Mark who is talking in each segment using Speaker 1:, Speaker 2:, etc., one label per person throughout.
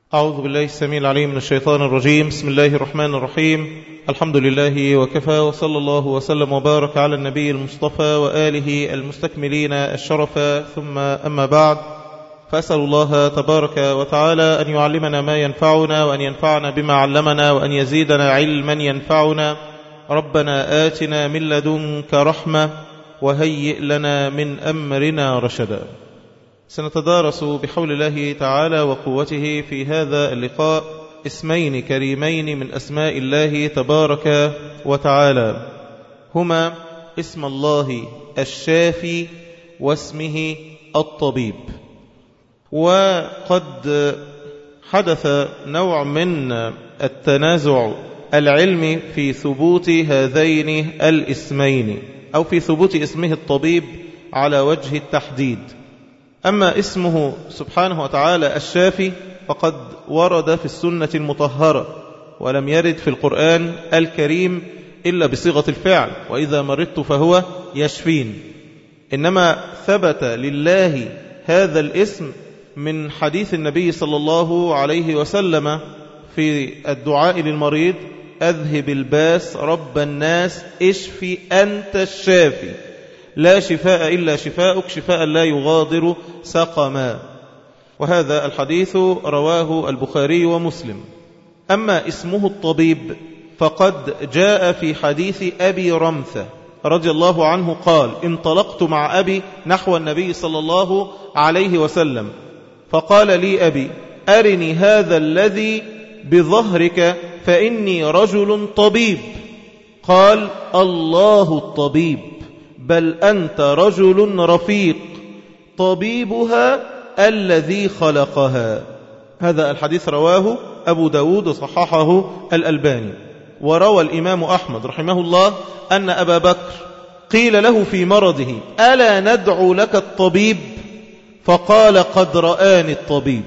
Speaker 1: أعوذ بالله السميع العليم من الشيطان الرجيم بسم الله الرحمن الرحيم الحمد لله وكفى وصلى الله وسلم وبارك على النبي المصطفى وآله المستكملين الشرف ثم أما بعد فأسأل الله تبارك وتعالى أن يعلمنا ما ينفعنا وأن ينفعنا بما علمنا وأن يزيدنا علما ينفعنا ربنا آتنا من لدنك رحمة وهيئ لنا من أمرنا رشدا سنتدارس بحول الله تعالى وقوته في هذا اللقاء اسمين كريمين من أسماء الله تبارك وتعالى هما اسم الله الشافي واسمه الطبيب وقد حدث نوع من التنازع العلمي في ثبوت هذين الاسمين أو في ثبوت اسمه الطبيب على وجه التحديد أما اسمه سبحانه وتعالى الشافي فقد ورد في السنة المطهرة ولم يرد في القرآن الكريم إلا بصيغة الفعل وإذا مرضت فهو يشفين إنما ثبت لله هذا الاسم من حديث النبي صلى الله عليه وسلم في الدعاء للمريض أذهب الباس رب الناس اشفي أنت الشافي لا شفاء إلا شفاءك شفاء لا يغادر سقما وهذا الحديث رواه البخاري ومسلم أما اسمه الطبيب فقد جاء في حديث أبي رمثة رضي الله عنه قال انطلقت مع أبي نحو النبي صلى الله عليه وسلم فقال لي أبي أرني هذا الذي بظهرك فإني رجل طبيب قال الله الطبيب بل أنت رجل رفيق طبيبها الذي خلقها هذا الحديث رواه أبو داود وصححه الألباني وروى الإمام أحمد رحمه الله أن أبا بكر قيل له في مرضه ألا ندعو لك الطبيب فقال قد رآني الطبيب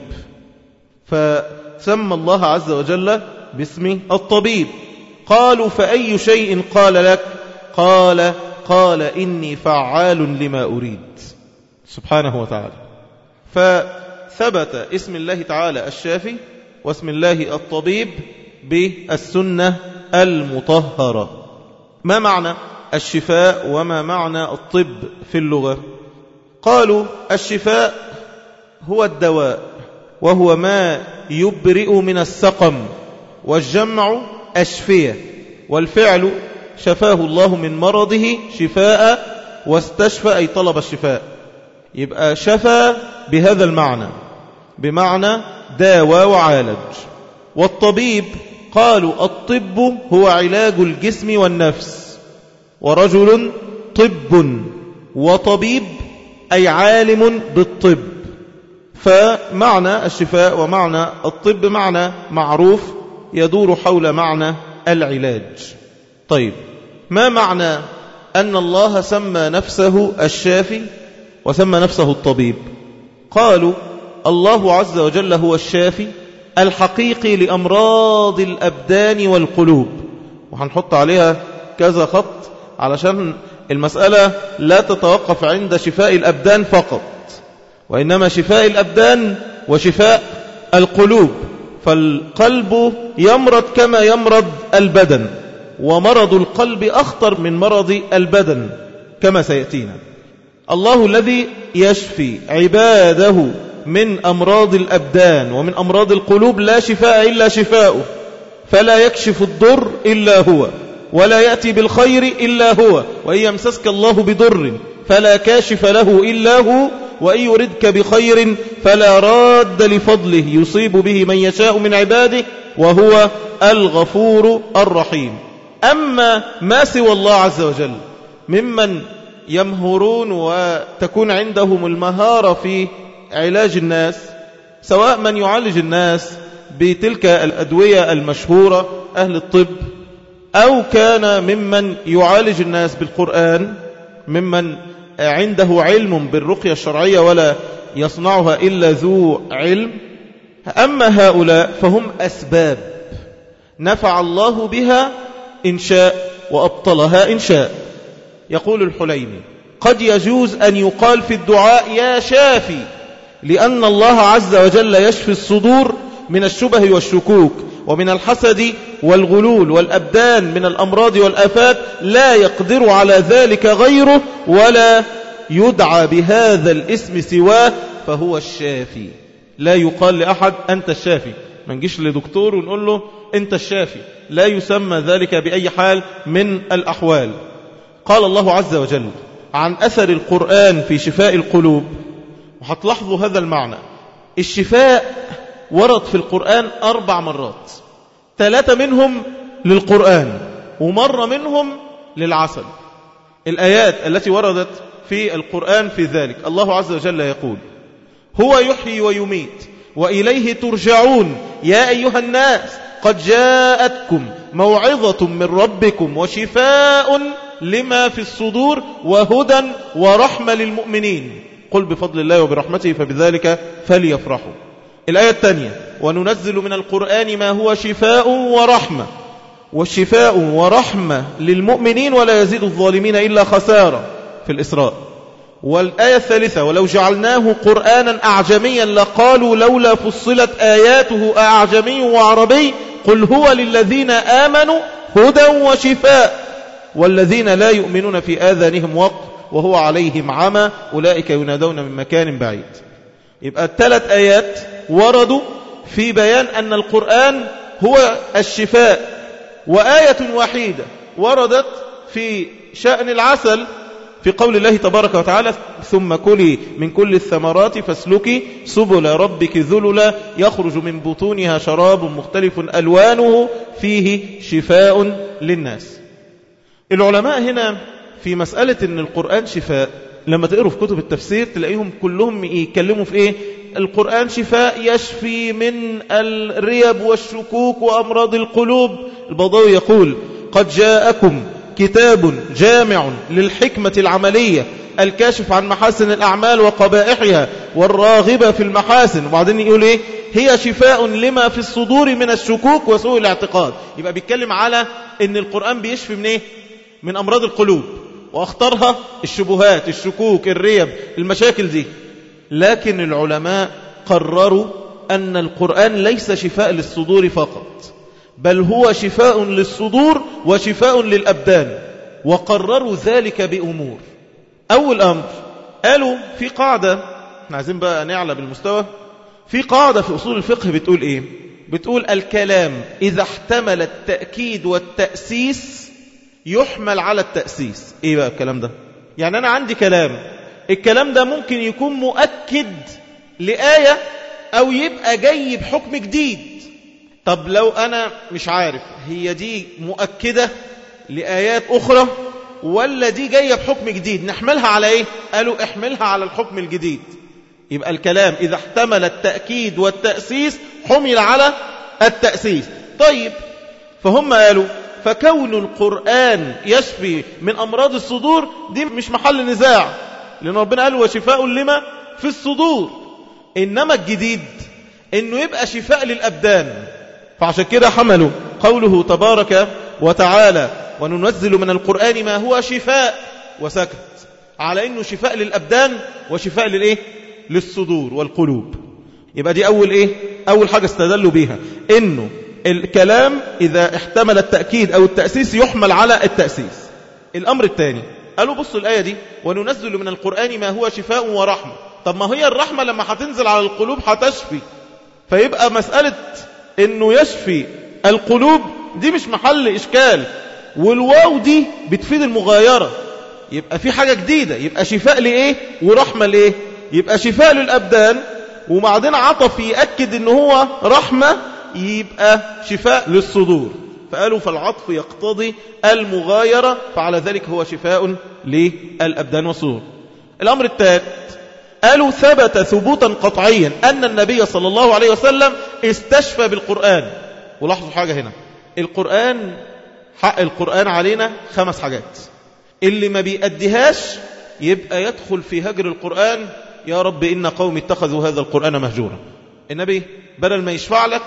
Speaker 1: فسمى الله عز وجل باسم الطبيب قالوا فأي شيء قال لك قال قال إني فعال لما أريد سبحانه وتعالى فثبت اسم الله تعالى الشافي واسم الله الطبيب بالسنة المطهرة ما معنى الشفاء وما معنى الطب في اللغة قالوا الشفاء هو الدواء وهو ما يبرئ من السقم والجمع أشفية والفعل شفاه الله من مرضه شفاء واستشفى أي طلب الشفاء يبقى شفى بهذا المعنى بمعنى داوى وعالج والطبيب قالوا الطب هو علاج الجسم والنفس ورجل طب وطبيب أي عالم بالطب فمعنى الشفاء ومعنى الطب معنى معروف يدور حول معنى العلاج طيب ما معنى أن الله سمى نفسه الشافي وسمى نفسه الطبيب قالوا الله عز وجل هو الشافي الحقيقي لأمراض الأبدان والقلوب وهنحط عليها كذا خط علشان المسألة لا تتوقف عند شفاء الأبدان فقط وإنما شفاء الأبدان وشفاء القلوب فالقلب يمرض كما يمرض البدن ومرض القلب أخطر من مرض البدن كما سيأتينا الله الذي يشفي عباده من أمراض الأبدان ومن أمراض القلوب لا شفاء إلا شفاؤه فلا يكشف الضر إلا هو ولا يأتي بالخير إلا هو وإن يمسسك الله بضر فلا كاشف له إلا هو وإن يردك بخير فلا راد لفضله يصيب به من يشاء من عباده وهو الغفور الرحيم أما ما سوى الله عز وجل ممن يمهرون وتكون عندهم المهارة في علاج الناس سواء من يعالج الناس بتلك الأدوية المشهورة أهل الطب أو كان ممن يعالج الناس بالقرآن ممن عنده علم بالرقية الشرعية ولا يصنعها إلا ذو علم أما هؤلاء فهم أسباب نفع الله بها إن شاء وأبطلها إن شاء يقول الحليمي قد يجوز أن يقال في الدعاء يا شافي لأن الله عز وجل يشفي الصدور من الشبه والشكوك ومن الحسد والغلول والأبدان من الأمراض والآفات لا يقدر على ذلك غيره ولا يدعى بهذا الاسم سواه فهو الشافي لا يقال لأحد أنت الشافي ما نجيش لدكتور ونقول له أنت الشافي لا يسمى ذلك بأي حال من الأحوال قال الله عز وجل عن أثر القرآن في شفاء القلوب وهتلاحظوا هذا المعنى الشفاء ورد في القرآن أربع مرات ثلاثة منهم للقرآن ومرة منهم للعسل الآيات التي وردت في القرآن في ذلك الله عز وجل يقول هو يحيي ويميت وإليه ترجعون يا أيها الناس قد جاءتكم موعظة من ربكم وشفاء لما في الصدور وهدى ورحمة للمؤمنين قل بفضل الله وبرحمته فبذلك فليفرحوا الآية الثانية وننزل من القرآن ما هو شفاء ورحمة والشفاء ورحمة للمؤمنين ولا يزيد الظالمين إلا خسارة في الإسراء والآية الثالثة ولو جعلناه قرآنا أعجميا لقالوا لولا فصلت آياته أعجمي وعربي قل هو للذين آمنوا هدى وشفاء والذين لا يؤمنون في آذانهم وقر وهو عليهم عمى أولئك ينادون من مكان بعيد يبقى الثلاث آيات وردوا في بيان أن القرآن هو الشفاء وآية وحيدة وردت في شأن العسل في قول الله تبارك وتعالى ثم كلي من كل الثمرات فاسلكي سبل ربك ذللا يخرج من بطونها شراب مختلف ألوانه فيه شفاء للناس العلماء هنا في مسألة أن القرآن شفاء لما تقروا في كتب التفسير تلاقيهم كلهم يتكلموا في إيه القرآن شفاء يشفي من الريب والشكوك وأمراض القلوب البضوي يقول قد جاءكم كتاب جامع للحكمة العملية الكاشف عن محاسن الأعمال وقبائحها والراغبة في المحاسن وبعدين يقول إيه هي شفاء لما في الصدور من الشكوك وسوء الاعتقاد يبقى بيتكلم على ان القرآن بيشفي من ايه من أمراض القلوب واختارها الشبهات الشكوك الريب المشاكل دي لكن العلماء قرروا أن القرآن ليس شفاء للصدور فقط بل هو شفاء للصدور وشفاء للأبدان وقرروا ذلك بأمور أول أمر قالوا في قاعدة احنا عايزين بقى نعلى بالمستوى في قاعدة في أصول الفقه بتقول إيه بتقول الكلام إذا احتمل التأكيد والتأسيس يحمل على التأسيس إيه بقى الكلام ده يعني أنا عندي كلام الكلام ده ممكن يكون مؤكد لآية أو يبقى جاي بحكم جديد طب لو أنا مش عارف هي دي مؤكدة لآيات أخرى ولا دي جاية بحكم جديد نحملها على إيه قالوا احملها على الحكم الجديد يبقى الكلام إذا احتمل التأكيد والتأسيس حمل على التأسيس طيب فهم قالوا فكون القرآن يشفي من أمراض الصدور دي مش محل نزاع لأن ربنا قال وشفاء لما في الصدور إنما الجديد إنه يبقى شفاء للأبدان فعشان كده حملوا قوله تبارك وتعالى وننزل من القرآن ما هو شفاء وسكت على إنه شفاء للأبدان وشفاء للإيه للصدور والقلوب يبقى دي أول إيه أول حاجة استدلوا بيها إنه الكلام إذا احتمل التأكيد أو التأسيس يحمل على التأسيس الأمر الثاني قالوا بصوا الآية دي وننزل من القرآن ما هو شفاء ورحمة طب ما هي الرحمة لما هتنزل على القلوب هتشفي فيبقى مسألة انه يشفي القلوب دي مش محل إشكال والواو دي بتفيد المغايرة يبقى في حاجة جديدة يبقى شفاء لإيه ورحمة لإيه يبقى شفاء للأبدان وبعدين عطف يأكد ان هو رحمة يبقى شفاء للصدور فقالوا فالعطف يقتضي المغايرة فعلى ذلك هو شفاء للأبدان والصدور الأمر الثالث قالوا ثبت ثبوتا قطعيا أن النبي صلى الله عليه وسلم استشفى بالقرآن ولاحظوا حاجة هنا القرآن حق القرآن علينا خمس حاجات اللي ما بيأديهاش يبقى يدخل في هجر القرآن يا رب إن قوم اتخذوا هذا القرآن مهجورا النبي بدل ما يشفع لك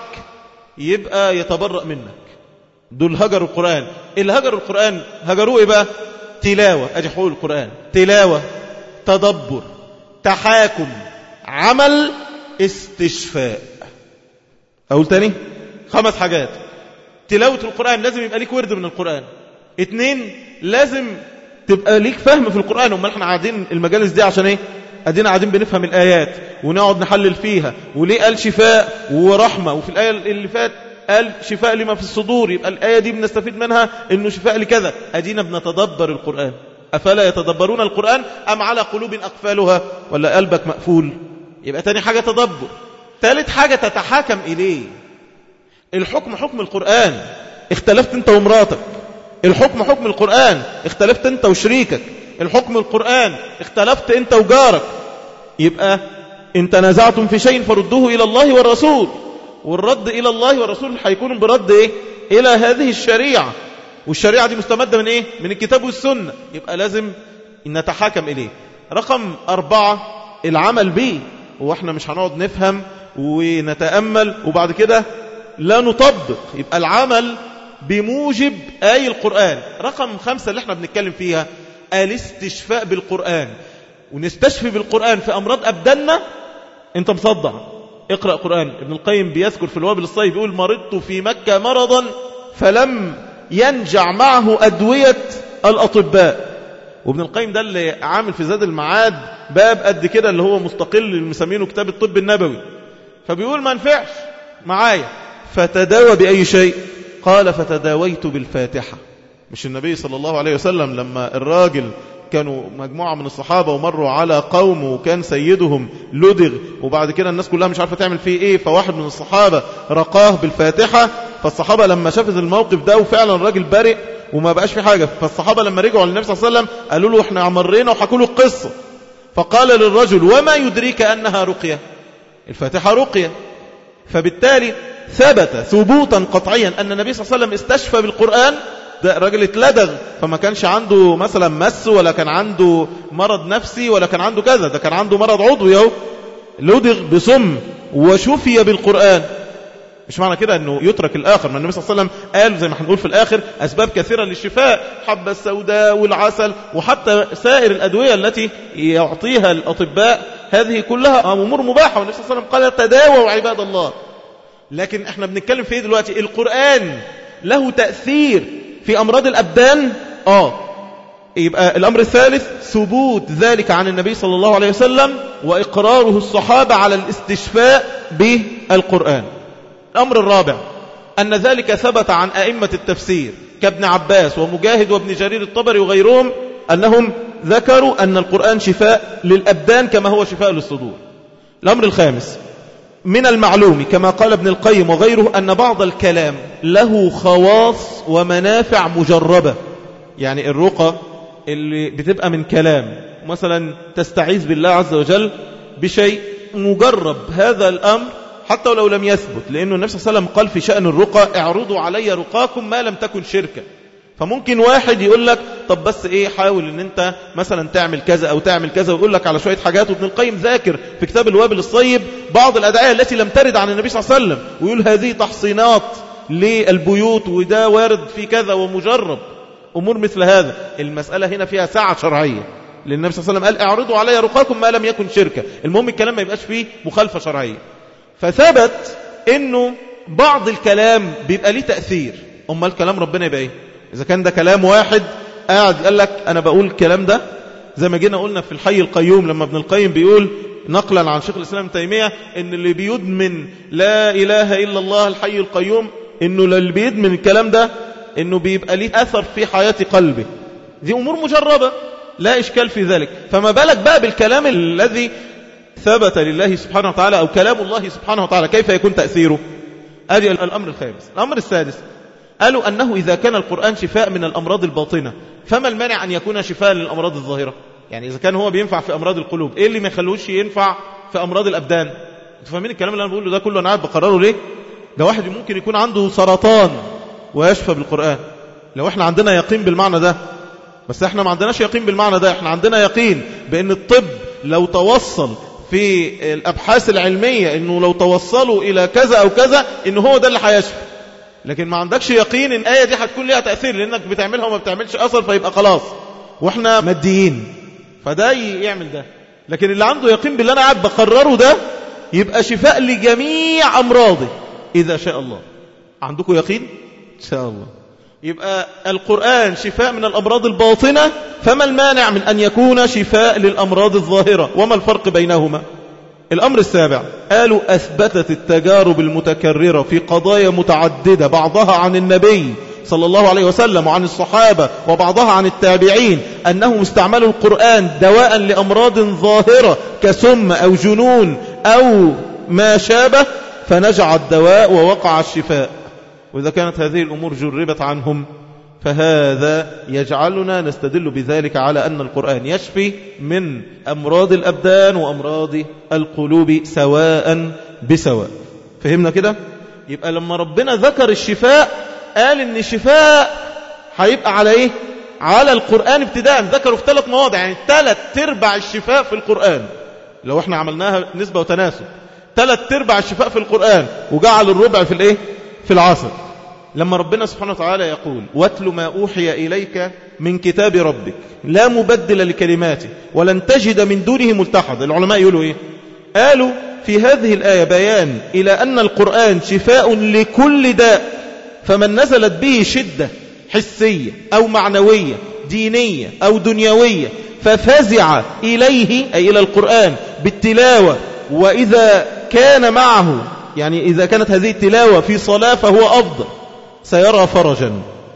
Speaker 1: يبقى يتبرأ منك دول هجروا القرآن اللي هجروا القرآن هجروه إيه بقى تلاوة أدي حقوق القرآن تلاوة تدبر تحاكم عمل استشفاء أقول تاني خمس حاجات تلاوة القرآن لازم يبقى ليك ورد من القرآن اتنين لازم تبقى ليك فهم في القرآن امال احنا قاعدين المجالس دي عشان ايه ادينا قاعدين بنفهم الآيات ونقعد نحلل فيها وليه قال شفاء ورحمة وفي الآية اللي فات قال شفاء لما في الصدور يبقى الآية دي بنستفيد منها انه شفاء لكذا ادينا بنتدبر القرآن أفلا يتدبرون القرآن أم على قلوب أقفالها ولا قلبك مقفول يبقى تاني حاجة تدبر ثالث حاجة تتحاكم إليه الحكم حكم القرآن اختلفت انت ومراتك الحكم حكم القرآن اختلفت انت وشريكك الحكم القرآن اختلفت انت وجارك يبقى ان تنازعتم في شيء فردوه إلى الله والرسول والرد إلى الله والرسول هيكون برد إيه؟ إلى هذه الشريعة والشريعة دي مستمدة من إيه؟ من الكتاب والسنة يبقى لازم نتحاكم إليه رقم أربعة العمل به وإحنا مش هنقعد نفهم ونتأمل وبعد كده لا نطبق يبقى العمل بموجب آي القرآن رقم خمسة اللي احنا بنتكلم فيها الاستشفاء بالقرآن ونستشفي بالقرآن في أمراض أبداننا انت مصدع اقرأ قرآن ابن القيم بيذكر في الوابل الصيف بيقول مرضت في مكة مرضا فلم ينجع معه أدوية الأطباء وابن القيم ده اللي عامل في زاد المعاد باب قد كده اللي هو مستقل اللي مسمينه كتاب الطب النبوي فبيقول ما نفعش معايا فتداوى بأي شيء قال فتداويت بالفاتحة مش النبي صلى الله عليه وسلم لما الراجل كانوا مجموعة من الصحابة ومروا على قوم وكان سيدهم لدغ وبعد كده الناس كلها مش عارفة تعمل فيه ايه فواحد من الصحابة رقاه بالفاتحة فالصحابة لما شافت الموقف ده وفعلا الراجل برئ وما بقاش في حاجة فالصحابة لما رجعوا للنبي صلى الله عليه وسلم قالوا له احنا عمرينا وحكوا له القصة فقال للرجل وما يدريك أنها رقية الفاتحة رقية فبالتالي ثبت ثبوتا قطعيا أن النبي صلى الله عليه وسلم استشفى بالقرآن ده راجل اتلدغ فما كانش عنده مثلا مس ولا كان عنده مرض نفسي ولا كان عنده كذا ده كان عنده مرض عضوي اهو لدغ بسم وشفي بالقرآن مش معنى كده انه يترك الاخر ما النبي صلى الله عليه وسلم قال زي ما هنقول في الاخر اسباب كثيره للشفاء حبه السوداء والعسل وحتى سائر الادويه التي يعطيها الاطباء هذه كلها امور مباحه والنبي صلى الله عليه وسلم قال تداووا عباد الله لكن احنا بنتكلم في ايه دلوقتي القران له تاثير في أمراض الأبدان آه يبقى الأمر الثالث ثبوت ذلك عن النبي صلى الله عليه وسلم وإقراره الصحابة على الاستشفاء بالقرآن الأمر الرابع أن ذلك ثبت عن أئمة التفسير كابن عباس ومجاهد وابن جرير الطبري وغيرهم أنهم ذكروا أن القرآن شفاء للأبدان كما هو شفاء للصدور الأمر الخامس من المعلوم كما قال ابن القيم وغيره أن بعض الكلام له خواص ومنافع مجربة يعني الرقى اللي بتبقى من كلام مثلا تستعيذ بالله عز وجل بشيء مجرب هذا الأمر حتى ولو لم يثبت لأنه النبي صلى الله عليه وسلم قال في شأن الرقى اعرضوا علي رقاكم ما لم تكن شركة فممكن واحد يقول لك طب بس ايه حاول ان انت مثلا تعمل كذا او تعمل كذا ويقول لك على شوية حاجات وابن القيم ذاكر في كتاب الوابل الصيب بعض الادعية التي لم ترد عن النبي صلى الله عليه وسلم ويقول هذه تحصينات للبيوت وده وارد في كذا ومجرب امور مثل هذا المسألة هنا فيها ساعة شرعية لان النبي صلى الله عليه وسلم قال اعرضوا علي رقاكم ما لم يكن شركة المهم الكلام ما يبقاش فيه مخالفة شرعية فثبت انه بعض الكلام بيبقى ليه تأثير امال كلام ربنا يبقى ايه إذا كان ده كلام واحد قاعد قال لك أنا بقول الكلام ده زي ما جينا قلنا في الحي القيوم لما ابن القيم بيقول نقلا عن شيخ الإسلام تيمية إن اللي بيدمن لا إله إلا الله الحي القيوم إنه اللي بيدمن الكلام ده إنه بيبقى ليه أثر في حياة قلبه دي أمور مجربة لا إشكال في ذلك فما بالك بقى بالكلام الذي ثبت لله سبحانه وتعالى أو كلام الله سبحانه وتعالى كيف يكون تأثيره هذه الأمر الخامس الأمر السادس قالوا أنه إذا كان القرآن شفاء من الأمراض الباطنة فما المانع أن يكون شفاء للأمراض الظاهرة يعني إذا كان هو بينفع في أمراض القلوب إيه اللي ما يخلوش ينفع في أمراض الأبدان انتوا فاهمين الكلام اللي أنا بقوله ده كله أنا قاعد بقرره ليه ده واحد ممكن يكون عنده سرطان ويشفى بالقرآن لو احنا عندنا يقين بالمعنى ده بس احنا ما عندناش يقين بالمعنى ده احنا عندنا يقين بأن الطب لو توصل في الأبحاث العلمية أنه لو توصلوا إلى كذا أو كذا أنه هو ده اللي هيشفى لكن ما عندكش يقين ان الآية دي هتكون ليها تأثير لأنك بتعملها وما بتعملش أثر فيبقى خلاص واحنا ماديين فده يعمل ده لكن اللي عنده يقين باللي أنا قاعد بقرره ده يبقى شفاء لجميع أمراضه إذا شاء الله عندكم يقين إن شاء الله يبقى القرآن شفاء من الأمراض الباطنة فما المانع من أن يكون شفاء للأمراض الظاهرة وما الفرق بينهما الأمر السابع قالوا أثبتت التجارب المتكررة في قضايا متعددة بعضها عن النبي صلى الله عليه وسلم وعن الصحابة وبعضها عن التابعين أنهم استعملوا القرآن دواء لأمراض ظاهرة كسم أو جنون أو ما شابه فنجع الدواء ووقع الشفاء وإذا كانت هذه الأمور جربت عنهم فهذا يجعلنا نستدل بذلك على أن القرآن يشفي من أمراض الأبدان وأمراض القلوب سواء بسواء فهمنا كده؟ يبقى لما ربنا ذكر الشفاء قال ان الشفاء هيبقى على ايه على القرآن ابتداء ذكروا في ثلاث مواضع يعني ثلاث تربع الشفاء في القرآن لو احنا عملناها نسبة وتناسب ثلاث تربع الشفاء في القرآن وجعل الربع في الايه في العصر لما ربنا سبحانه وتعالى يقول واتل ما أوحي إليك من كتاب ربك لا مبدل لكلماته ولن تجد من دونه ملتحد العلماء يقولوا إيه قالوا في هذه الآية بيان إلى أن القرآن شفاء لكل داء فمن نزلت به شدة حسية أو معنوية دينية أو دنيوية ففزع إليه أي إلى القرآن بالتلاوة وإذا كان معه يعني إذا كانت هذه التلاوة في صلاة فهو أفضل سيرى فرجا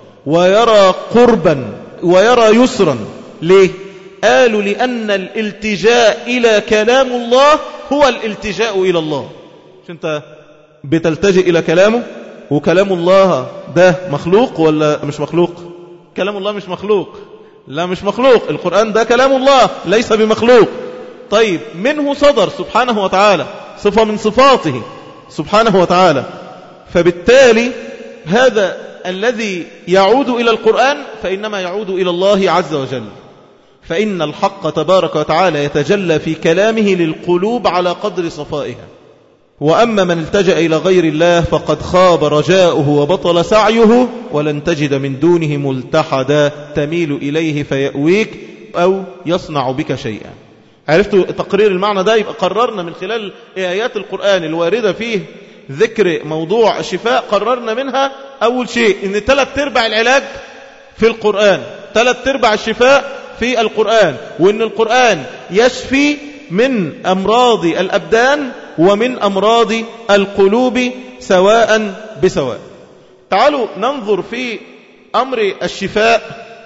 Speaker 1: ويرى قربا ويرى يسرا ليه؟ قالوا لأن الالتجاء إلى كلام الله هو الالتجاء إلى الله مش أنت بتلتجئ إلى كلامه وكلام الله ده مخلوق ولا مش مخلوق كلام الله مش مخلوق لا مش مخلوق القرآن ده كلام الله ليس بمخلوق طيب منه صدر سبحانه وتعالى صفة من صفاته سبحانه وتعالى فبالتالي هذا الذي يعود إلى القرآن فإنما يعود إلى الله عز وجل فإن الحق تبارك وتعالى يتجلى في كلامه للقلوب على قدر صفائها وأما من التجأ إلى غير الله فقد خاب رجاؤه وبطل سعيه ولن تجد من دونه ملتحدا تميل إليه فيأويك أو يصنع بك شيئا عرفتوا تقرير المعنى ده يبقى قررنا من خلال آيات القرآن الواردة فيه ذكر موضوع الشفاء قررنا منها أول شيء إن ثلاث ارباع العلاج في القرآن ثلاث ارباع الشفاء في القرآن وإن القرآن يشفي من أمراض الأبدان ومن أمراض القلوب سواء بسواء تعالوا ننظر في أمر الشفاء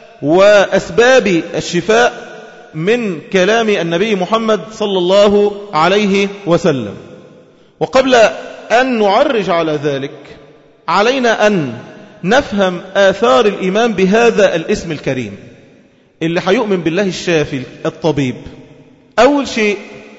Speaker 1: وأسباب الشفاء من كلام النبي محمد صلى الله عليه وسلم وقبل أن نعرج على ذلك علينا أن نفهم آثار الإيمان بهذا الاسم الكريم اللي هيؤمن بالله الشافي الطبيب أول شيء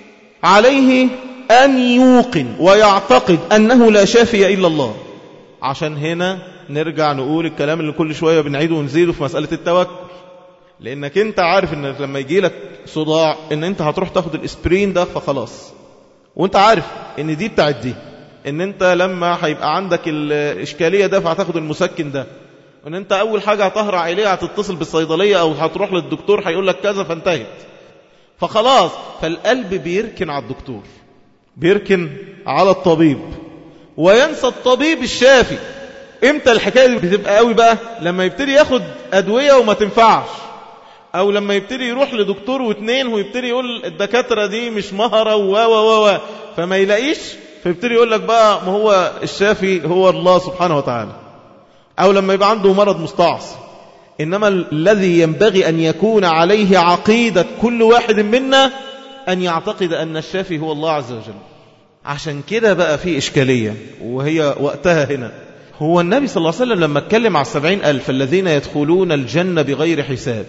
Speaker 1: عليه أن يوقن ويعتقد أنه لا شافي إلا الله عشان هنا نرجع نقول الكلام اللي كل شوية بنعيده ونزيده في مسألة التوكل لأنك أنت عارف أنك لما يجي لك صداع أن أنت هتروح تاخد الإسبرين ده فخلاص وأنت عارف أن دي بتاعت دي أن أنت لما هيبقى عندك الإشكالية ده فهتاخد المسكن ده وأن أنت أول حاجة هتهرع عليها هتتصل بالصيدلية أو هتروح للدكتور هيقول لك كذا فانتهت فخلاص فالقلب بيركن على الدكتور بيركن على الطبيب وينسى الطبيب الشافي امتى الحكاية دي بتبقى قوي بقى لما يبتدي ياخد أدوية وما تنفعش أو لما يبتدي يروح لدكتور واثنين ويبتدي يقول الدكاترة دي مش مهرة و و و فما يلاقيش فيبتدي يقول لك بقى ما هو الشافي هو الله سبحانه وتعالى أو لما يبقى عنده مرض مستعصي إنما الذي ينبغي أن يكون عليه عقيدة كل واحد منا أن يعتقد أن الشافي هو الله عز وجل عشان كده بقى في إشكالية وهي وقتها هنا هو النبي صلى الله عليه وسلم لما اتكلم على السبعين ألف الذين يدخلون الجنة بغير حساب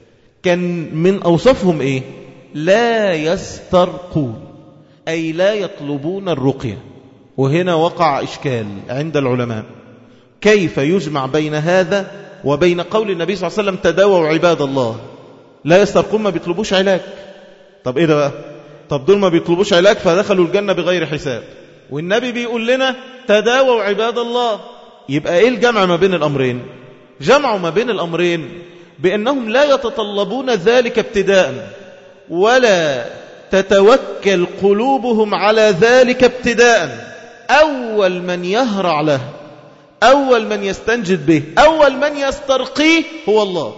Speaker 1: كان من أوصافهم إيه لا يسترقون أي لا يطلبون الرقية وهنا وقع إشكال عند العلماء كيف يجمع بين هذا وبين قول النبي صلى الله عليه وسلم تداووا عباد الله لا يسترقون ما بيطلبوش علاج طب ايه ده بقى طب دول ما بيطلبوش علاج فدخلوا الجنة بغير حساب والنبي بيقول لنا تداووا عباد الله يبقى ايه الجمع ما بين الامرين جمعوا ما بين الامرين بانهم لا يتطلبون ذلك ابتداء ولا تتوكل قلوبهم على ذلك ابتداء أول من يهرع له أول من يستنجد به أول من يسترقيه هو الله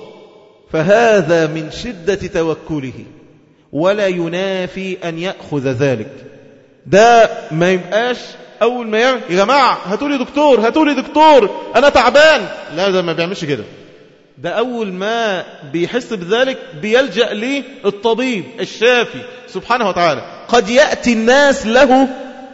Speaker 1: فهذا من شدة توكله ولا ينافي أن يأخذ ذلك ده ما يبقاش أول ما يعمل يا جماعة هاتولي دكتور هاتولي دكتور أنا تعبان لا ده ما بيعملش كده ده أول ما بيحس بذلك بيلجأ للطبيب الشافي سبحانه وتعالى قد يأتي الناس له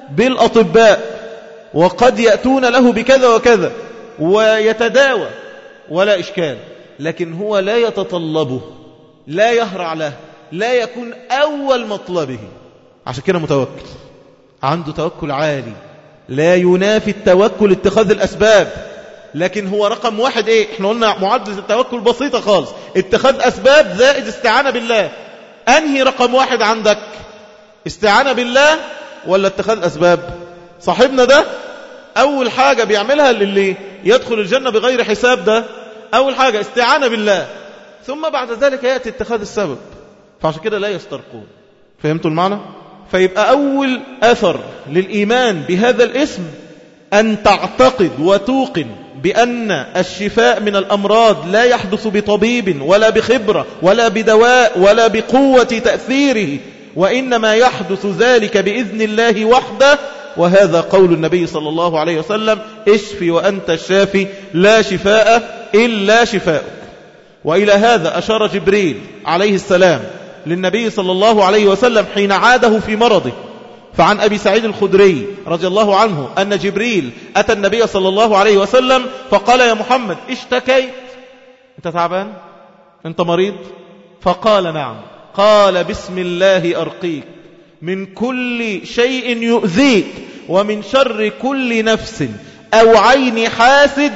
Speaker 1: بالأطباء وقد يأتون له بكذا وكذا ويتداوى ولا إشكال لكن هو لا يتطلبه لا يهرع له لا يكون أول مطلبه عشان كده متوكل عنده توكل عالي لا ينافي التوكل اتخاذ الأسباب لكن هو رقم واحد ايه احنا قلنا معادلة التوكل بسيطة خالص اتخاذ أسباب زائد استعانة بالله أنهي رقم واحد عندك استعانة بالله ولا اتخاذ أسباب صاحبنا ده أول حاجة بيعملها للي يدخل الجنة بغير حساب ده أول حاجة استعانة بالله ثم بعد ذلك يأتي اتخاذ السبب فعشان كده لا يسترقون فهمتوا المعنى؟ فيبقى أول أثر للإيمان بهذا الاسم أن تعتقد وتوقن بأن الشفاء من الأمراض لا يحدث بطبيب ولا بخبرة ولا بدواء ولا بقوة تأثيره وإنما يحدث ذلك بإذن الله وحده وهذا قول النبي صلى الله عليه وسلم اشفي وأنت الشافي لا شفاء إلا شفاءك وإلى هذا أشار جبريل عليه السلام للنبي صلى الله عليه وسلم حين عاده في مرضه فعن أبي سعيد الخدري رضي الله عنه أن جبريل أتى النبي صلى الله عليه وسلم فقال يا محمد اشتكيت أنت تعبان أنت مريض فقال نعم قال بسم الله أرقيك من كل شيء يؤذيك ومن شر كل نفس أو عين حاسد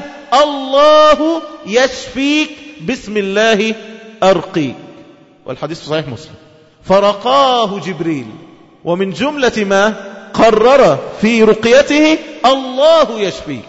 Speaker 1: الله يشفيك بسم الله أرقيك والحديث في صحيح مسلم فرقاه جبريل ومن جملة ما قرر في رقيته الله يشفيك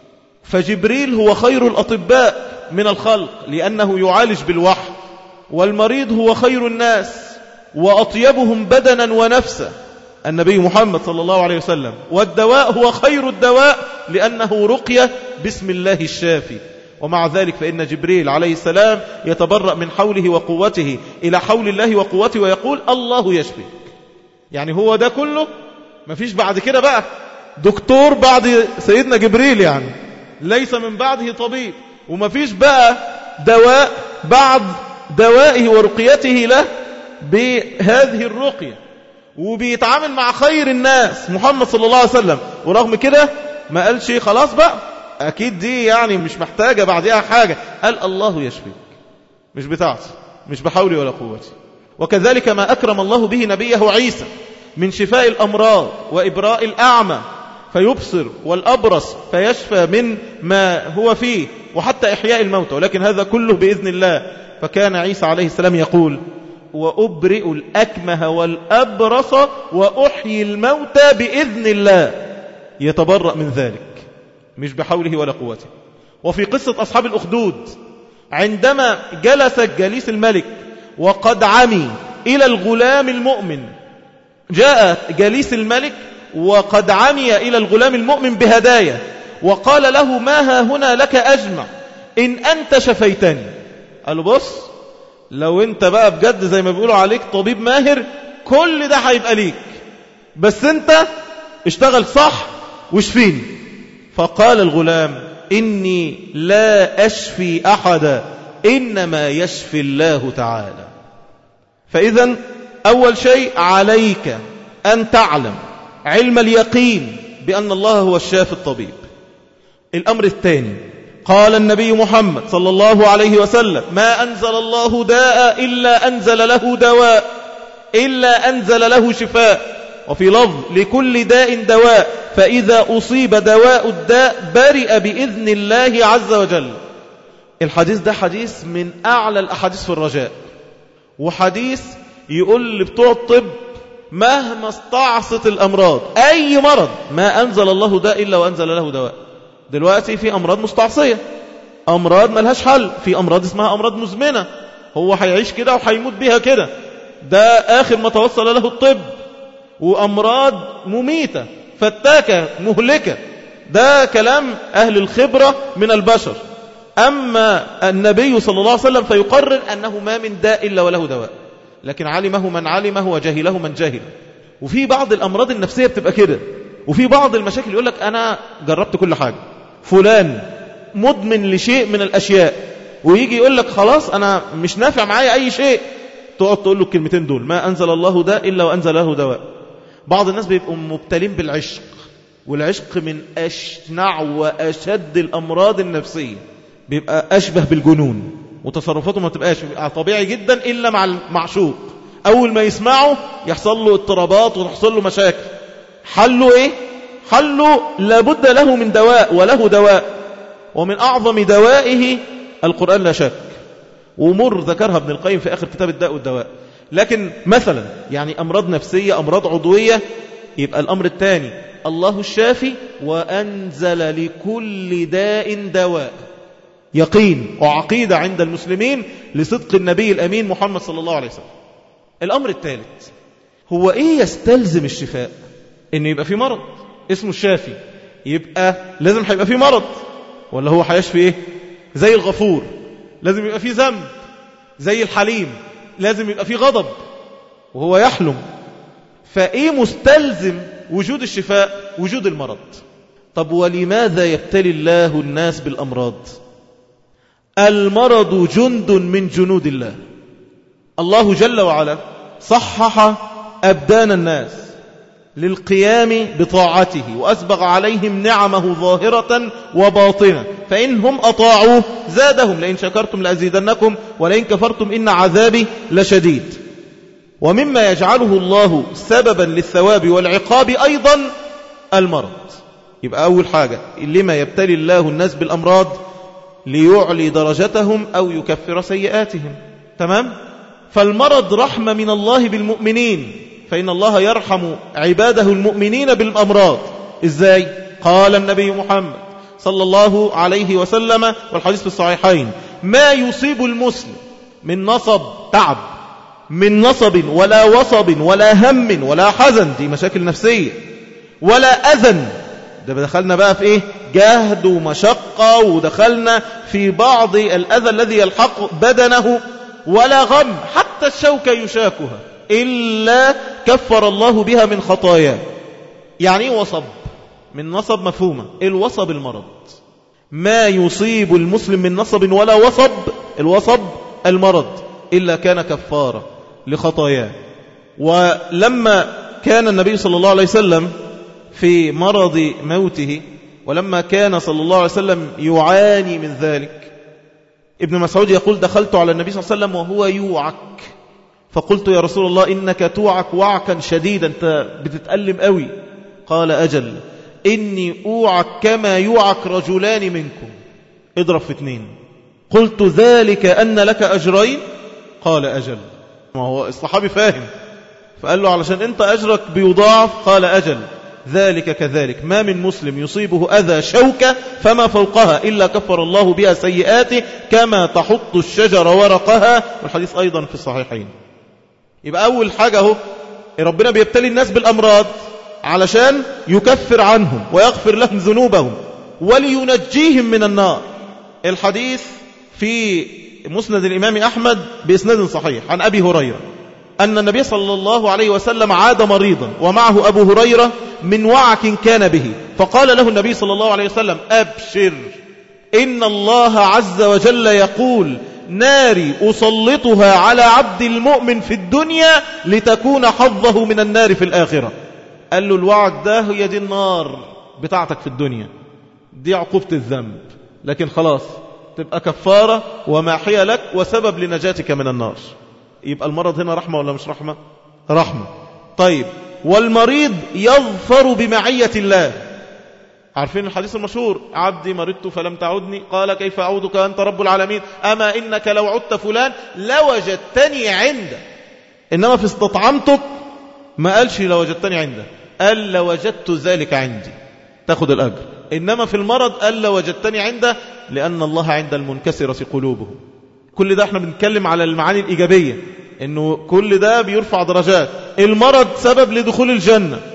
Speaker 1: فجبريل هو خير الأطباء من الخلق لأنه يعالج بالوحي والمريض هو خير الناس وأطيبهم بدنا ونفسا النبي محمد صلى الله عليه وسلم والدواء هو خير الدواء لأنه رقية بسم الله الشافي ومع ذلك فإن جبريل عليه السلام يتبرأ من حوله وقوته إلى حول الله وقوته ويقول الله يشفيك يعني هو ده كله مفيش بعد كده بقى دكتور بعد سيدنا جبريل يعني ليس من بعده طبيب ومفيش بقى دواء بعد دوائه ورقيته له بهذه الرقية وبيتعامل مع خير الناس محمد صلى الله عليه وسلم ورغم كده ما قالش خلاص بقى أكيد دي يعني مش محتاجة بعدها حاجة قال الله يشفيك مش بتاعتي مش بحولي ولا قوتي وكذلك ما أكرم الله به نبيه عيسى من شفاء الأمراض وإبراء الأعمى فيبصر والأبرص فيشفى من ما هو فيه وحتى إحياء الموتى ولكن هذا كله بإذن الله فكان عيسى عليه السلام يقول وأبرئ الأكمه والأبرص وأحيي الموتى بإذن الله يتبرأ من ذلك مش بحوله ولا قوته وفي قصة أصحاب الأخدود عندما جلس جليس الملك وقد عمي إلى الغلام المؤمن جاء جليس الملك وقد عمي إلى الغلام المؤمن بهدايا وقال له ما ها هنا لك أجمع إن أنت شفيتني قال له بص لو أنت بقى بجد زي ما بيقولوا عليك طبيب ماهر كل ده هيبقى ليك بس أنت اشتغل صح وشفيني فقال الغلام إني لا أشفي أحدا إنما يشفي الله تعالى فإذا أول شيء عليك أن تعلم علم اليقين بأن الله هو الشافي الطبيب الأمر الثاني قال النبي محمد صلى الله عليه وسلم ما أنزل الله داء إلا أنزل له دواء إلا أنزل له شفاء وفي لفظ لكل داء دواء فإذا أصيب دواء الداء برئ بإذن الله عز وجل الحديث ده حديث من أعلى الأحاديث في الرجاء وحديث يقول لبتوع الطب مهما استعصت الأمراض أي مرض ما أنزل الله داء إلا وأنزل له دواء دلوقتي في أمراض مستعصية أمراض ملهاش حل في أمراض اسمها أمراض مزمنة هو هيعيش كده وهيموت بيها كده ده آخر ما توصل له الطب وأمراض مميتة فتاكة مهلكة ده كلام أهل الخبرة من البشر أما النبي صلى الله عليه وسلم فيقرر أنه ما من داء إلا وله دواء لكن علمه من علمه وجهله من جهل وفي بعض الأمراض النفسية بتبقى كده وفي بعض المشاكل يقول لك أنا جربت كل حاجة فلان مدمن لشيء من الأشياء ويجي يقول لك خلاص أنا مش نافع معايا أي شيء تقعد تقول له الكلمتين دول ما أنزل الله داء إلا وأنزل له دواء بعض الناس بيبقوا مبتلين بالعشق والعشق من أشنع وأشد الأمراض النفسية بيبقى أشبه بالجنون وتصرفاته ما تبقاش بيبقى طبيعي جدا إلا مع المعشوق أول ما يسمعه يحصل له اضطرابات وتحصل له مشاكل حله إيه؟ حله لابد له من دواء وله دواء ومن أعظم دوائه القرآن لا شك ومر ذكرها ابن القيم في آخر كتاب الداء والدواء لكن مثلا يعني أمراض نفسية أمراض عضوية يبقى الأمر الثاني الله الشافي وأنزل لكل داء دواء يقين وعقيدة عند المسلمين لصدق النبي الأمين محمد صلى الله عليه وسلم الأمر الثالث هو إيه يستلزم الشفاء إن يبقى في مرض اسمه الشافي يبقى لازم هيبقى في مرض ولا هو هيشفي إيه زي الغفور لازم يبقى في ذنب زي الحليم لازم يبقى في غضب وهو يحلم فإيه مستلزم وجود الشفاء وجود المرض طب ولماذا يبتلي الله الناس بالأمراض المرض جند من جنود الله الله جل وعلا صحح أبدان الناس للقيام بطاعته وأسبغ عليهم نعمه ظاهرة وباطنة فإنهم أطاعوه زادهم لئن شكرتم لأزيدنكم ولئن كفرتم إن عذابي لشديد ومما يجعله الله سببا للثواب والعقاب أيضا المرض يبقى أول حاجة لما يبتلي الله الناس بالأمراض ليعلي درجتهم أو يكفر سيئاتهم تمام؟ فالمرض رحمة من الله بالمؤمنين فإن الله يرحم عباده المؤمنين بالأمراض إزاي؟ قال النبي محمد صلى الله عليه وسلم والحديث في الصحيحين ما يصيب المسلم من نصب تعب من نصب ولا وصب ولا هم ولا حزن دي مشاكل نفسية ولا أذن ده دخلنا بقى في إيه جهد ومشقة ودخلنا في بعض الأذى الذي يلحق بدنه ولا غم حتى الشوكة يشاكها إلا كفر الله بها من خطاياه يعني إيه وصب من نصب مفهومة الوصب المرض ما يصيب المسلم من نصب ولا وصب الوصب المرض إلا كان كفارة لخطاياه ولما كان النبي صلى الله عليه وسلم في مرض موته ولما كان صلى الله عليه وسلم يعاني من ذلك ابن مسعود يقول دخلت على النبي صلى الله عليه وسلم وهو يوعك فقلت يا رسول الله إنك توعك وعكا شديدا أنت بتتألم قوي قال أجل إني أوعك كما يوعك رجلان منكم اضرب في اثنين قلت ذلك أن لك أجرين قال أجل ما هو الصحابي فاهم فقال له علشان أنت أجرك بيضاعف قال أجل ذلك كذلك ما من مسلم يصيبه أذى شوكة فما فوقها إلا كفر الله بها سيئاته كما تحط الشجر ورقها والحديث أيضا في الصحيحين يبقى أول حاجة هو ربنا بيبتلي الناس بالأمراض علشان يكفر عنهم ويغفر لهم ذنوبهم ولينجيهم من النار الحديث في مسند الإمام أحمد بإسناد صحيح عن أبي هريرة أن النبي صلى الله عليه وسلم عاد مريضا ومعه أبو هريرة من وعك كان به فقال له النبي صلى الله عليه وسلم أبشر إن الله عز وجل يقول ناري أسلطها على عبد المؤمن في الدنيا لتكون حظه من النار في الآخرة قال له الوعد ده هي دي النار بتاعتك في الدنيا دي عقوبة الذنب لكن خلاص تبقى كفارة وماحية لك وسبب لنجاتك من النار يبقى المرض هنا رحمة ولا مش رحمة رحمة طيب والمريض يظفر بمعية الله عارفين الحديث المشهور عبدي مرضت فلم تعدني قال كيف أعودك أنت رب العالمين أما إنك لو عدت فلان لوجدتني عنده إنما في استطعمتك ما قالش لوجدتني عنده قال لوجدت ذلك عندي تاخد الأجر إنما في المرض قال لوجدتني عنده لأن الله عند المنكسرة قلوبهم كل ده احنا بنتكلم على المعاني الإيجابية إنه كل ده بيرفع درجات المرض سبب لدخول الجنة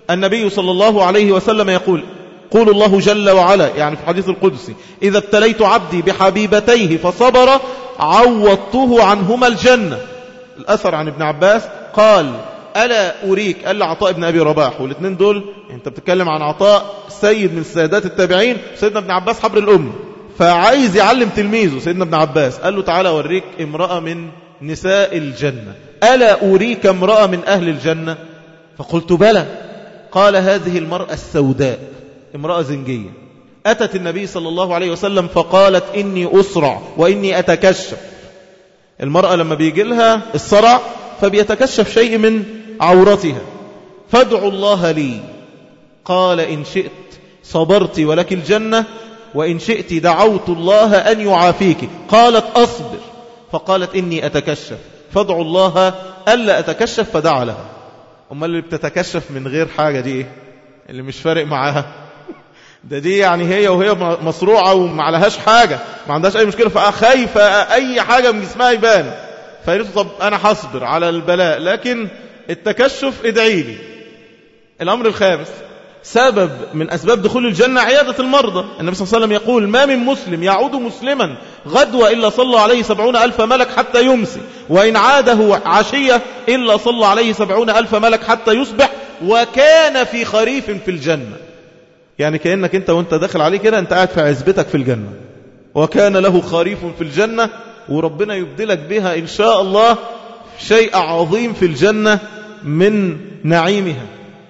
Speaker 1: النبي صلى الله عليه وسلم يقول قول الله جل وعلا يعني في حديث القدسي إذا ابتليت عبدي بحبيبتيه فصبر عوضته عنهما الجنة الأثر عن ابن عباس قال ألا أريك قال عطاء ابن أبي رباح والاثنين دول أنت بتتكلم عن عطاء سيد من سادات التابعين سيدنا ابن عباس حبر الأم فعايز يعلم تلميذه سيدنا ابن عباس قال له تعالى أوريك امرأة من نساء الجنة ألا أريك امرأة من أهل الجنة فقلت بلى قال هذه المرأة السوداء امرأة زنجية أتت النبي صلى الله عليه وسلم فقالت إني أسرع وإني أتكشف المرأة لما بيجي لها الصرع فبيتكشف شيء من عورتها فادعوا الله لي قال إن شئت صبرت ولك الجنة وإن شئت دعوت الله أن يعافيك قالت أصبر فقالت إني أتكشف فادعوا الله ألا أتكشف فدعا لها أما اللي بتتكشف من غير حاجة دي إيه؟ اللي مش فارق معاها ده دي يعني هي وهي مصروعة وما عليهاش حاجة ما عندهاش أي مشكلة فخايفة أي حاجة من جسمها يبان فقالت طب أنا حصبر على البلاء لكن التكشف ادعي لي الأمر الخامس سبب من أسباب دخول الجنة عيادة المرضى النبي صلى الله عليه وسلم يقول ما من مسلم يعود مسلما غدوة إلا صلى عليه سبعون ألف ملك حتى يمسي وإن عاده عشية إلا صلى عليه سبعون ألف ملك حتى يصبح وكان في خريف في الجنة يعني كأنك أنت وانت داخل عليه كده أنت قاعد في عزبتك في الجنة وكان له خريف في الجنة وربنا يبدلك بها إن شاء الله شيء عظيم في الجنة من نعيمها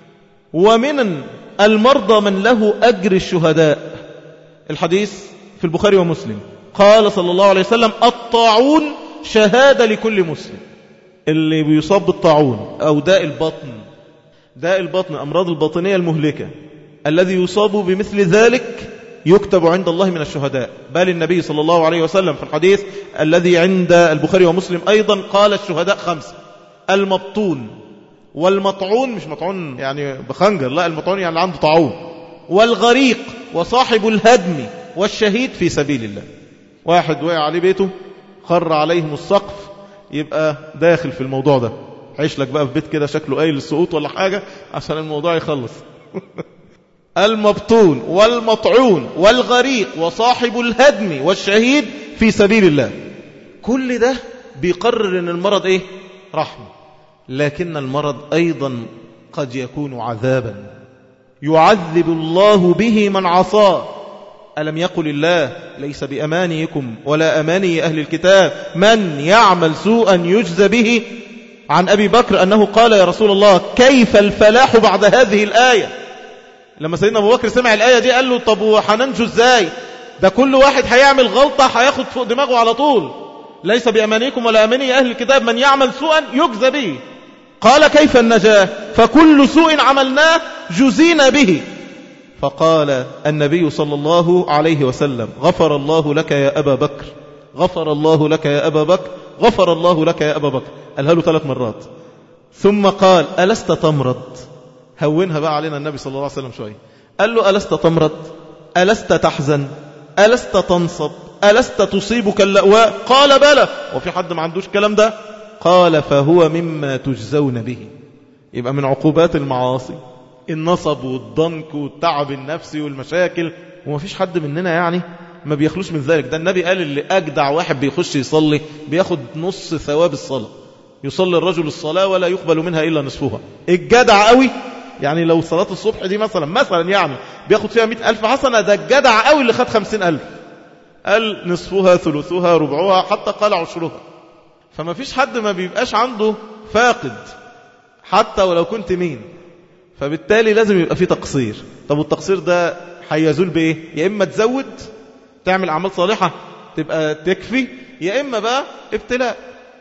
Speaker 1: ومن المرضى من له أجر الشهداء الحديث في البخاري ومسلم قال صلى الله عليه وسلم الطاعون شهادة لكل مسلم اللي بيصاب بالطاعون أو داء البطن داء البطن أمراض الباطنية المهلكة الذي يصاب بمثل ذلك يكتب عند الله من الشهداء بل النبي صلى الله عليه وسلم في الحديث الذي عند البخاري ومسلم أيضا قال الشهداء خمسة المبطون والمطعون مش مطعون يعني بخنجر لا المطعون يعني عنده طاعون والغريق وصاحب الهدم والشهيد في سبيل الله واحد وقع عليه بيته خر عليهم السقف يبقى داخل في الموضوع ده عيش لك بقى في بيت كده شكله قايل السقوط ولا حاجة عشان الموضوع يخلص المبطون والمطعون والغريق وصاحب الهدم والشهيد في سبيل الله كل ده بيقرر ان المرض ايه رحمة لكن المرض ايضا قد يكون عذابا يعذب الله به من عصاه ألم يقل الله ليس بأمانيكم ولا أماني أهل الكتاب من يعمل سوءا يجزى به عن أبي بكر أنه قال يا رسول الله كيف الفلاح بعد هذه الآية لما سيدنا أبو بكر سمع الآية دي قال له طب وحننجو ازاي ده كل واحد هيعمل غلطة هياخد فوق دماغه على طول ليس بأمانيكم ولا أماني أهل الكتاب من يعمل سوءا يجزى به قال كيف النجاة فكل سوء عملناه جزينا به فقال النبي صلى الله عليه وسلم غفر الله لك يا أبا بكر غفر الله لك يا أبا بكر غفر الله لك يا أبا بكر قالها له ثلاث مرات ثم قال ألست تمرض هونها بقى علينا النبي صلى الله عليه وسلم شوية قال له ألست تمرض ألست تحزن ألست تنصب ألست تصيبك اللأواء قال بلى وفي حد ما عندوش الكلام ده قال فهو مما تجزون به يبقى من عقوبات المعاصي النصب والضنك والتعب النفسي والمشاكل وما فيش حد مننا يعني ما بيخلوش من ذلك ده النبي قال اللي أجدع واحد بيخش يصلي بياخد نص ثواب الصلاة يصلي الرجل الصلاة ولا يقبل منها إلا نصفها الجدع قوي يعني لو صلاة الصبح دي مثلا مثلا يعني بياخد فيها مئة ألف حسنة ده الجدع قوي اللي خد خمسين ألف قال نصفها ثلثها ربعها حتى قال عشرها فما فيش حد ما بيبقاش عنده فاقد حتى ولو كنت مين فبالتالي لازم يبقى فيه تقصير طب والتقصير ده هيزول بايه يا اما تزود تعمل اعمال صالحه تبقى تكفي يا اما بقى ابتلاء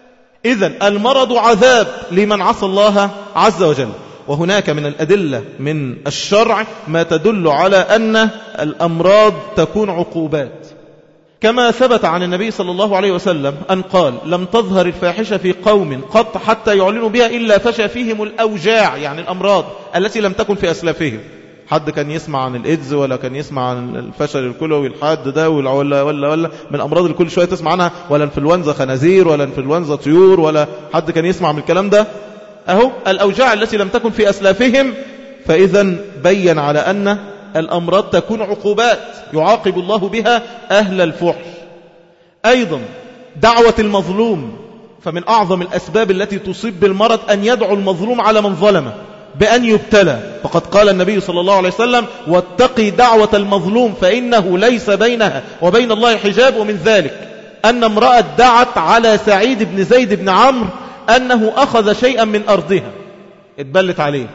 Speaker 1: اذا المرض عذاب لمن عصى الله عز وجل وهناك من الأدلة من الشرع ما تدل على أن الأمراض تكون عقوبات كما ثبت عن النبي صلى الله عليه وسلم أن قال لم تظهر الفاحشة في قوم قط حتى يعلنوا بها إلا فشى فيهم الأوجاع يعني الأمراض التي لم تكن في أسلافهم حد كان يسمع عن الإيدز ولا كان يسمع عن الفشل الكلوي الحاد ده ولا ولا ولا, ولا من الأمراض اللي كل شوية تسمع عنها ولا انفلونزا خنازير ولا انفلونزا طيور ولا حد كان يسمع من الكلام ده أهو الأوجاع التي لم تكن في أسلافهم فإذا بين على أن الأمراض تكون عقوبات يعاقب الله بها أهل الفحش أيضا دعوة المظلوم فمن أعظم الأسباب التي تصيب بالمرض أن يدعو المظلوم على من ظلمه بأن يبتلى فقد قال النبي صلى الله عليه وسلم واتقي دعوة المظلوم فإنه ليس بينها وبين الله حجاب ومن ذلك أن امرأة دعت على سعيد بن زيد بن عمرو أنه أخذ شيئا من أرضها اتبلت عليه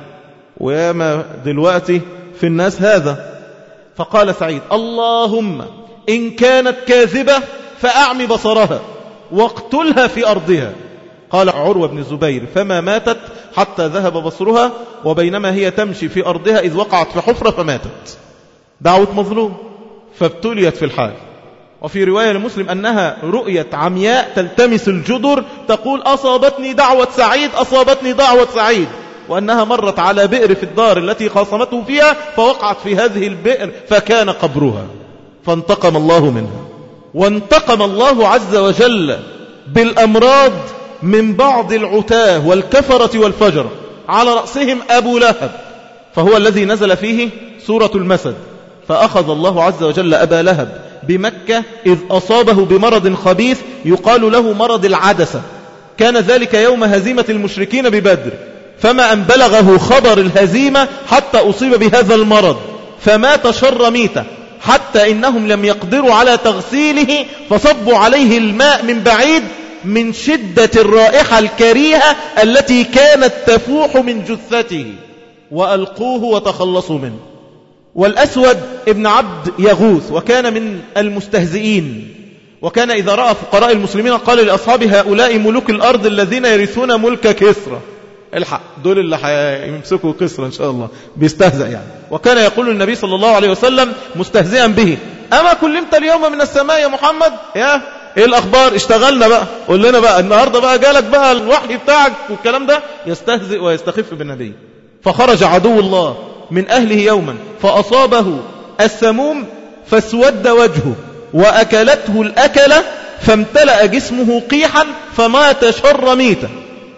Speaker 1: وياما دلوقتي في الناس هذا فقال سعيد اللهم إن كانت كاذبة فأعمي بصرها واقتلها في أرضها قال عروة بن الزبير فما ماتت حتى ذهب بصرها وبينما هي تمشي في أرضها إذ وقعت في حفرة فماتت دعوة مظلوم فابتليت في الحال وفي رواية لمسلم أنها رؤية عمياء تلتمس الجدر تقول أصابتني دعوة سعيد أصابتني دعوة سعيد وأنها مرت على بئر في الدار التي خاصمته فيها فوقعت في هذه البئر فكان قبرها فانتقم الله منها وانتقم الله عز وجل بالأمراض من بعض العتاه والكفرة والفجر على رأسهم أبو لهب فهو الذي نزل فيه سورة المسد فأخذ الله عز وجل أبا لهب بمكة إذ أصابه بمرض خبيث يقال له مرض العدسة كان ذلك يوم هزيمة المشركين ببدر فما أن بلغه خبر الهزيمة حتى أصيب بهذا المرض فمات شر ميتة حتى إنهم لم يقدروا على تغسيله فصبوا عليه الماء من بعيد من شدة الرائحة الكريهة التي كانت تفوح من جثته وألقوه وتخلصوا منه والأسود ابن عبد يغوث وكان من المستهزئين وكان إذا رأى فقراء المسلمين قال لأصحاب هؤلاء ملوك الأرض الذين يرثون ملك كسرى الحق دول اللي هيمسكوا كسرى إن شاء الله بيستهزأ يعني وكان يقول النبي صلى الله عليه وسلم مستهزئا به أما كلمت اليوم من السماء يا محمد يا ايه الاخبار اشتغلنا بقى قول لنا بقى النهاردة بقى جالك بقى الوحي بتاعك والكلام ده يستهزئ ويستخف بالنبي فخرج عدو الله من أهله يوما فأصابه السموم فاسود وجهه وأكلته الأكلة فامتلأ جسمه قيحا فمات شر ميتا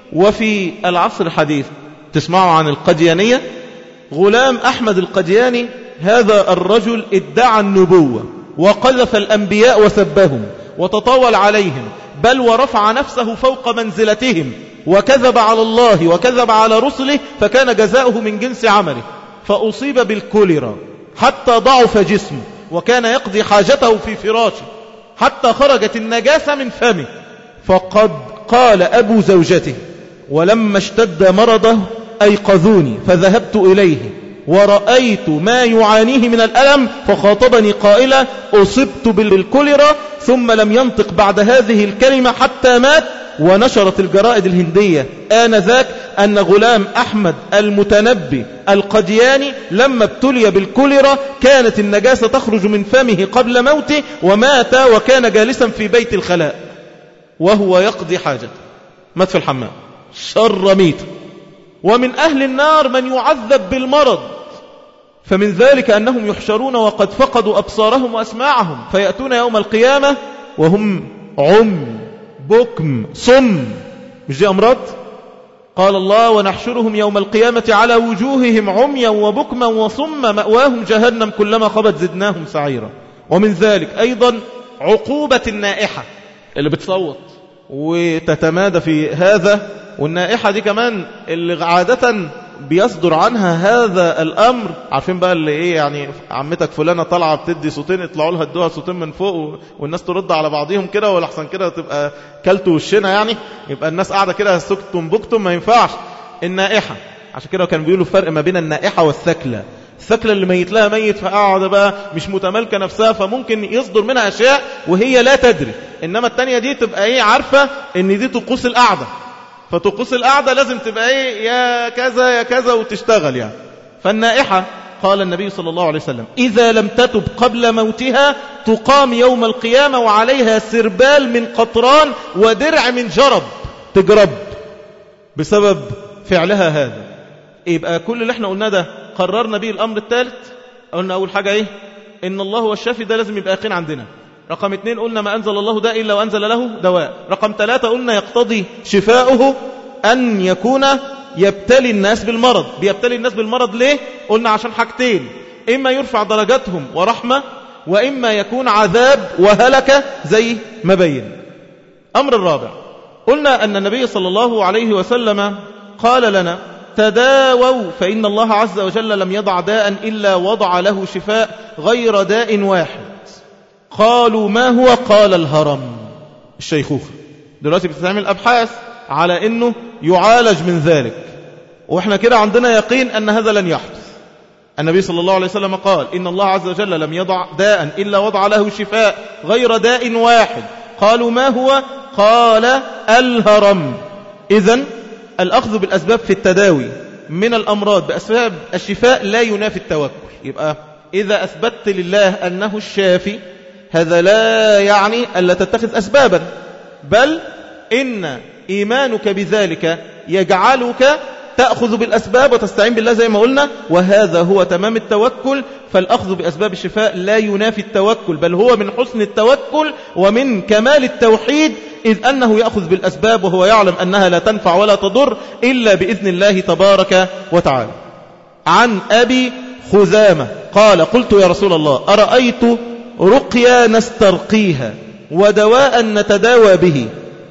Speaker 1: وفي العصر الحديث تسمعوا عن القديانية غلام أحمد القدياني هذا الرجل ادعى النبوة وقذف الأنبياء وسبهم وتطاول عليهم بل ورفع نفسه فوق منزلتهم وكذب على الله وكذب على رسله فكان جزاؤه من جنس عمله فأصيب بالكوليرا حتى ضعف جسمه وكان يقضي حاجته في فراشه حتى خرجت النجاسة من فمه فقد قال أبو زوجته ولما اشتد مرضه أيقظوني فذهبت إليه ورأيت ما يعانيه من الألم فخاطبني قائلة أصبت بالكوليرا ثم لم ينطق بعد هذه الكلمة حتى مات ونشرت الجرائد الهندية آنذاك أن غلام أحمد المتنبي القدياني لما ابتلي بالكوليرا كانت النجاسة تخرج من فمه قبل موته ومات وكان جالسا في بيت الخلاء وهو يقضي حاجته مات في الحمام شر ميت ومن أهل النار من يعذب بالمرض فمن ذلك أنهم يحشرون وقد فقدوا أبصارهم وأسماعهم فيأتون يوم القيامة وهم عم بكم صم مش دي أمراض قال الله ونحشرهم يوم القيامة على وجوههم عميا وبكما وصما مأواهم جهنم كلما خبت زدناهم سعيرا ومن ذلك أيضا عقوبة النائحة اللي بتصوت وتتمادى في هذا والنائحة دي كمان اللي عادة بيصدر عنها هذا الأمر عارفين بقى اللي إيه يعني عمتك فلانة طالعة بتدي صوتين يطلعوا لها ادوها صوتين من فوق والناس ترد على بعضهم كده والأحسن كده تبقى كلت وشنا يعني يبقى الناس قاعدة كده سكتم بكتم ما ينفعش النائحة عشان كده كانوا بيقولوا فرق ما بين النائحة والثكلة الثكلة اللي ميت لها ميت فقاعدة بقى مش متمالكة نفسها فممكن يصدر منها أشياء وهي لا تدري إنما التانية دي تبقى إيه عارفة إن دي طقوس القعدة فطقوس القعدة لازم تبقى إيه يا كذا يا كذا وتشتغل يعني فالنائحة قال النبي صلى الله عليه وسلم إذا لم تتب قبل موتها تقام يوم القيامة وعليها سربال من قطران ودرع من جرب تجرب بسبب فعلها هذا يبقى كل اللي احنا قلناه ده قررنا به الأمر الثالث قلنا أول حاجة إيه إن الله هو الشافي ده لازم يبقى يقين عندنا رقم اثنين قلنا ما أنزل الله ده إلا وأنزل له دواء رقم ثلاثة قلنا يقتضي شفاؤه أن يكون يبتلي الناس بالمرض بيبتلي الناس بالمرض ليه؟ قلنا عشان حاجتين إما يرفع درجاتهم ورحمة وإما يكون عذاب وهلك زي ما بين أمر الرابع قلنا أن النبي صلى الله عليه وسلم قال لنا تداووا فإن الله عز وجل لم يضع داء إلا وضع له شفاء غير داء واحد قالوا ما هو قال الهرم الشيخوخة دلوقتي بتتعمل أبحاث على أنه يعالج من ذلك وإحنا كده عندنا يقين أن هذا لن يحدث النبي صلى الله عليه وسلم قال إن الله عز وجل لم يضع داء إلا وضع له شفاء غير داء واحد قالوا ما هو قال الهرم إذن الأخذ بالأسباب في التداوي من الأمراض بأسباب الشفاء لا ينافي التوكل يبقى إذا أثبتت لله أنه الشافي هذا لا يعني ألا تتخذ أسبابا بل إن إيمانك بذلك يجعلك تأخذ بالأسباب وتستعين بالله زي ما قلنا وهذا هو تمام التوكل فالأخذ بأسباب الشفاء لا ينافي التوكل بل هو من حسن التوكل ومن كمال التوحيد إذ أنه يأخذ بالأسباب وهو يعلم أنها لا تنفع ولا تضر إلا بإذن الله تبارك وتعالى عن أبي خزامة قال قلت يا رسول الله أرأيت رقيا نسترقيها ودواء نتداوى به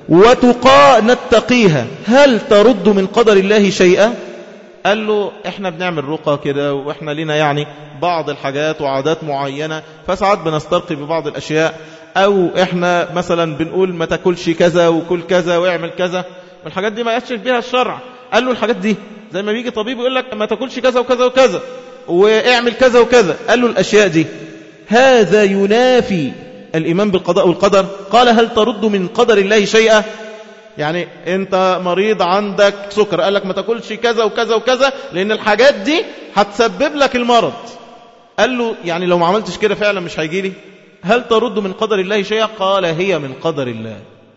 Speaker 1: وتقى نتقيها هل ترد من قدر الله شيئا قال له احنا بنعمل رقى كده واحنا لنا يعني بعض الحاجات وعادات معينة فساعات بنسترقي ببعض الأشياء أو احنا مثلا بنقول ما تاكلش كذا وكل كذا واعمل كذا والحاجات دي ما يشرف بها الشرع قال له الحاجات دي زي ما بيجي طبيب يقول لك ما تاكلش كذا وكذا وكذا واعمل كذا وكذا قال له الأشياء دي هذا ينافي الإيمان بالقضاء والقدر قال هل ترد من قدر الله شيئا يعني انت مريض عندك سكر قال لك ما تاكلش كذا وكذا وكذا لان الحاجات دي هتسبب لك المرض قال له يعني لو ما عملتش كده فعلا مش هيجي لي هل ترد من قدر الله شيئا قال هي من قدر الله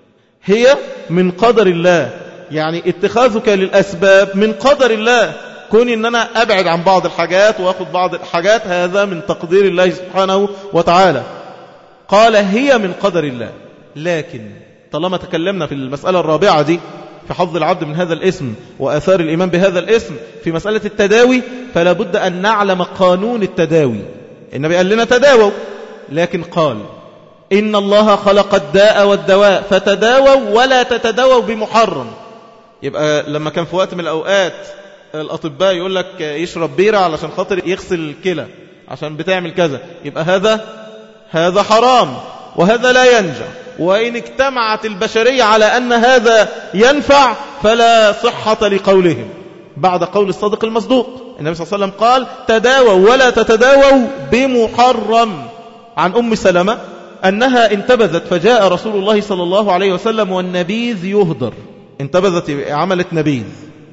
Speaker 1: هي من قدر الله يعني اتخاذك للأسباب من قدر الله كون ان انا ابعد عن بعض الحاجات واخد بعض الحاجات هذا من تقدير الله سبحانه وتعالى قال هي من قدر الله لكن طالما تكلمنا في المسألة الرابعة دي في حظ العبد من هذا الاسم وآثار الإيمان بهذا الاسم في مسألة التداوي فلا بد أن نعلم قانون التداوي النبي قال لنا تداووا لكن قال إن الله خلق الداء والدواء فتداووا ولا تتداووا بمحرم يبقى لما كان في وقت من الأوقات الأطباء يقول لك يشرب بيرة علشان خاطر يغسل الكلى عشان بتعمل كذا يبقى هذا هذا حرام وهذا لا ينجح وإن اجتمعت البشرية على أن هذا ينفع فلا صحة لقولهم بعد قول الصادق المصدوق النبي صلى الله عليه وسلم قال تداووا ولا تتداووا بمحرم عن أم سلمة أنها انتبذت فجاء رسول الله صلى الله عليه وسلم والنبيذ يهدر انتبذت عملت نبيذ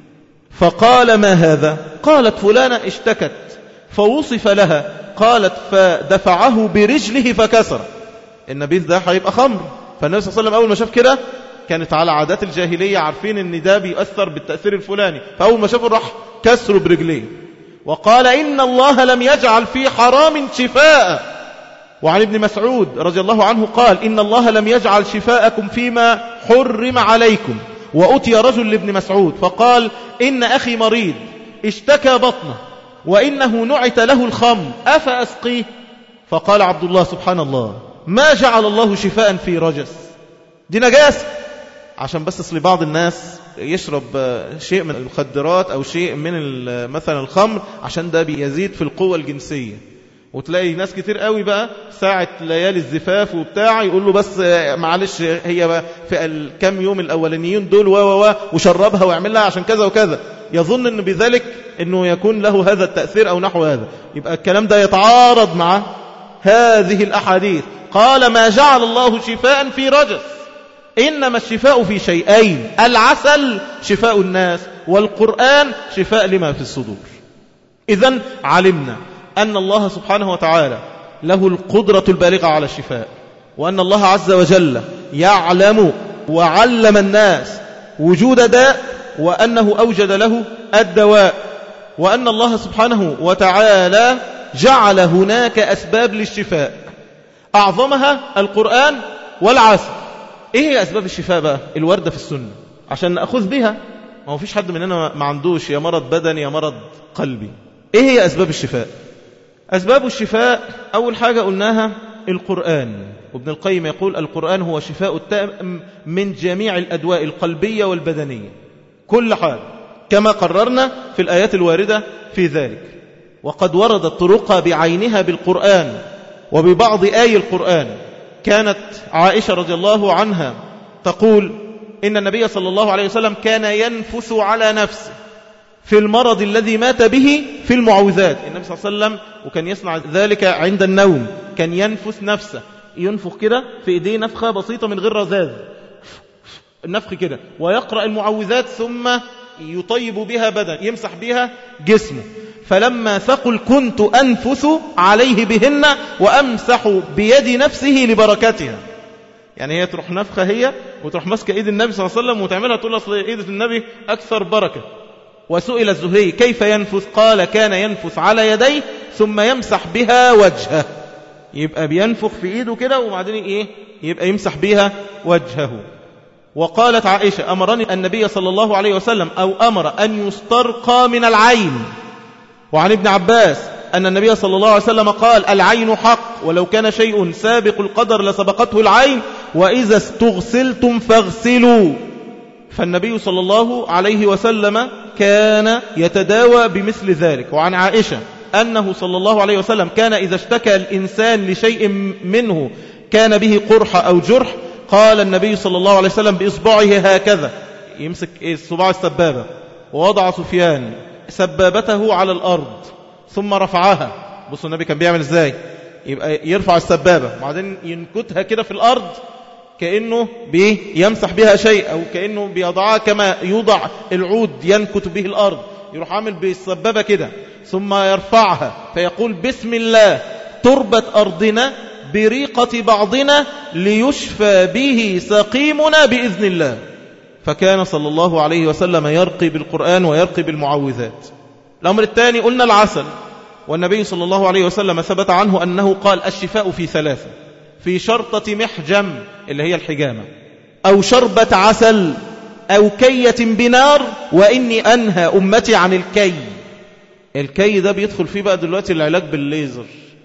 Speaker 1: فقال ما هذا قالت فلانة اشتكت فوصف لها قالت فدفعه برجله فكسر النبيذ ده هيبقى خمر فالنبي صلى الله عليه وسلم أول ما شاف كده كانت على عادات الجاهلية عارفين ان ده بيأثر بالتأثير الفلاني فأول ما شافه راح كسره برجليه وقال إن الله لم يجعل في حرام شفاء وعن ابن مسعود رضي الله عنه قال إن الله لم يجعل شفاءكم فيما حرم عليكم وأتي رجل لابن مسعود فقال إن أخي مريض اشتكى بطنه وإنه نعت له الخمر أفأسقيه فقال عبد الله سبحان الله ما جعل الله شفاء في رجس دي نجاسة عشان بس اصل بعض الناس يشرب شيء من المخدرات أو شيء من مثلا الخمر عشان ده بيزيد في القوة الجنسية وتلاقي ناس كتير قوي بقى ساعة ليالي الزفاف وبتاع يقول له بس معلش هي بقى في الكام يوم الأولانيين دول و و وشربها واعمل لها عشان كذا وكذا يظن أنه بذلك أنه يكون له هذا التأثير أو نحو هذا يبقى الكلام ده يتعارض مع هذه الأحاديث قال ما جعل الله شفاء في رجس إنما الشفاء في شيئين العسل شفاء الناس والقرآن شفاء لما في الصدور إذا علمنا أن الله سبحانه وتعالى له القدرة البالغة على الشفاء وأن الله عز وجل يعلم وعلم الناس وجود داء وأنه أوجد له الدواء وأن الله سبحانه وتعالى جعل هناك أسباب للشفاء أعظمها القرآن والعسل إيه هي أسباب الشفاء بقى الوردة في السنة عشان نأخذ بها ما هو فيش حد مننا ما عندوش يا مرض بدني يا مرض قلبي ايه هي اسباب الشفاء اسباب الشفاء اول حاجة قلناها القرآن وابن القيم يقول القرآن هو شفاء التام من جميع الأدواء القلبية والبدنية كل حاجة كما قررنا في الآيات الواردة في ذلك وقد وردت طرق بعينها بالقرآن وببعض آي القرآن كانت عائشة رضي الله عنها تقول إن النبي صلى الله عليه وسلم كان ينفث على نفسه في المرض الذي مات به في المعوذات النبي صلى الله عليه وسلم وكان يصنع ذلك عند النوم كان ينفث نفسه ينفخ كده في ايديه نفخة بسيطة من غير رذاذ النفخ كده ويقرأ المعوذات ثم يطيب بها بدن يمسح بها جسمه فلما ثقل كنت أنفث عليه بهن وأمسح بيد نفسه لبركتها يعني هي تروح نفخة هي وتروح ماسكة إيد النبي صلى الله عليه وسلم وتعملها تقول أصل إيد النبي أكثر بركة وسئل الزهري كيف ينفث قال كان ينفث على يديه ثم يمسح بها وجهه يبقى بينفخ في إيده كده وبعدين إيه يبقى يمسح بها وجهه وقالت عائشة أمرني النبي صلى الله عليه وسلم أو أمر أن يسترقى من العين وعن ابن عباس أن النبي صلى الله عليه وسلم قال العين حق ولو كان شيء سابق القدر لسبقته العين وإذا استغسلتم فاغسلوا فالنبي صلى الله عليه وسلم كان يتداوى بمثل ذلك وعن عائشة أنه صلى الله عليه وسلم كان إذا اشتكى الإنسان لشيء منه كان به قرح أو جرح قال النبي صلى الله عليه وسلم بإصبعه هكذا يمسك الصباع السبابة ووضع سفيان سبابته على الأرض ثم رفعها بصوا النبي كان بيعمل ازاي يبقى يرفع السبابة وبعدين ينكتها كده في الأرض كأنه بيمسح بها شيء أو كأنه بيضعها كما يوضع العود ينكت به الأرض يروح عامل بالسبابة كده ثم يرفعها فيقول بسم الله تربة أرضنا بريقة بعضنا ليشفى به سقيمنا بإذن الله فكان صلى الله عليه وسلم يرقي بالقرآن ويرقي بالمعوذات الأمر الثاني قلنا العسل والنبي صلى الله عليه وسلم ثبت عنه أنه قال الشفاء في ثلاثة في شرطة محجم اللي هي الحجامة أو شربة عسل أو كية بنار وإني أنهى أمتي عن الكي الكي ده بيدخل فيه بقى دلوقتي العلاج بالليزر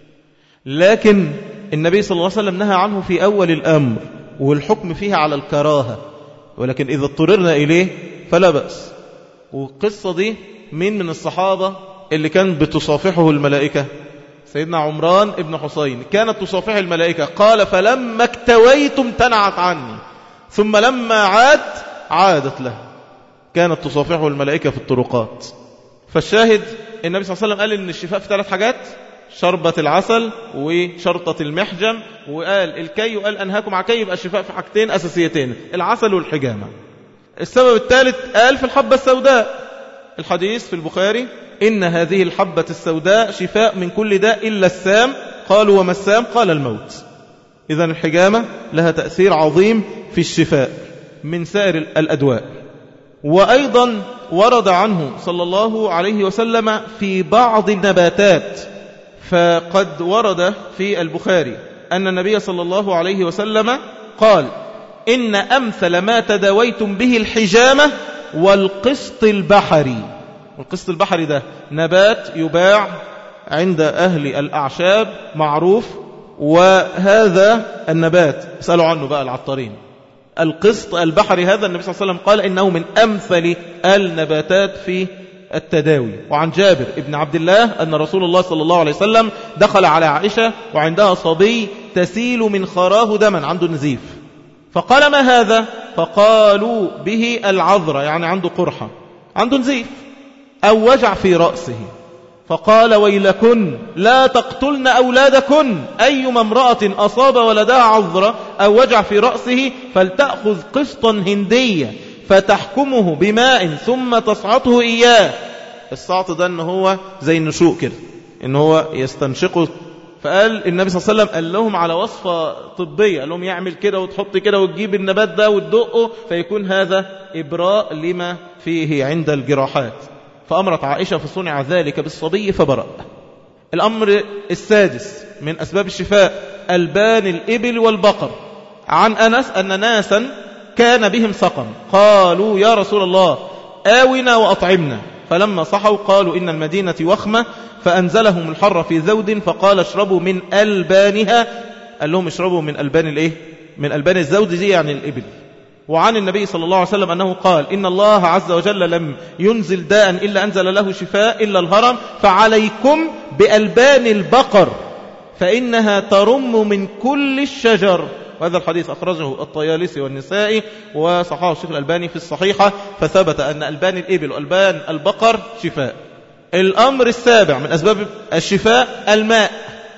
Speaker 1: لكن النبي صلى الله عليه وسلم نهى عنه في أول الأمر والحكم فيها على الكراهة ولكن إذا اضطررنا إليه فلا بأس والقصة دي مين من الصحابة اللي كان بتصافحه الملائكة سيدنا عمران ابن حسين كانت تصافحه الملائكة قال فلما اكتويت امتنعت عني ثم لما عاد عادت له كانت تصافحه الملائكة في الطرقات فالشاهد النبي صلى الله عليه وسلم قال إن الشفاء في ثلاث حاجات شربة العسل وشرطة المحجم وقال الكي وقال أنهاكم عكي يبقى الشفاء في حاجتين أساسيتين العسل والحجامة السبب الثالث قال في الحبة السوداء الحديث في البخاري إن هذه الحبة السوداء شفاء من كل داء إلا السام قالوا وما السام قال الموت إذا الحجامة لها تأثير عظيم في الشفاء من سائر الأدواء وأيضا ورد عنه صلى الله عليه وسلم في بعض النباتات فقد ورد في البخاري أن النبي صلى الله عليه وسلم قال إن أمثل ما تداويتم به الحجامة والقسط البحري والقسط البحري ده نبات يباع عند أهل الأعشاب معروف وهذا النبات اسألوا عنه بقى العطارين القسط البحري هذا النبي صلى الله عليه وسلم قال إنه من أمثل النباتات في التداوي وعن جابر ابن عبد الله أن رسول الله صلى الله عليه وسلم دخل على عائشة وعندها صبي تسيل من خراه دما عنده نزيف فقال ما هذا فقالوا به العذرة يعني عنده قرحة عنده نزيف أو وجع في رأسه فقال ويلكن لا تقتلن أولادكن أيما امرأة أصاب ولدها عذرة أو وجع في رأسه فلتأخذ قسطا هندية فتحكمه بماء ثم تصعطه إياه الصعط ده ان هو زي النشوء كده ان هو يستنشقه فقال النبي صلى الله عليه وسلم قال لهم على وصفة طبية قال لهم يعمل كده وتحط كده وتجيب النبات ده وتدقه فيكون هذا إبراء لما فيه عند الجراحات فأمرت عائشة فصنع ذلك بالصبي فبرأ الأمر السادس من أسباب الشفاء ألبان الإبل والبقر عن أنس أن ناسا كان بهم سقم قالوا يا رسول الله آونا وأطعمنا فلما صحوا قالوا إن المدينة وخمة فأنزلهم الحر في ذود فقال اشربوا من ألبانها قال لهم اشربوا من ألبان الإيه؟ من ألبان الزود دي يعني الإبل وعن النبي صلى الله عليه وسلم أنه قال إن الله عز وجل لم ينزل داء إلا أنزل له شفاء إلا الهرم فعليكم بألبان البقر فإنها ترم من كل الشجر وهذا الحديث أخرجه الطيالسي والنسائي وصححه الشيخ الألباني في الصحيحة فثبت أن ألبان الإبل وألبان البقر شفاء الأمر السابع من أسباب الشفاء الماء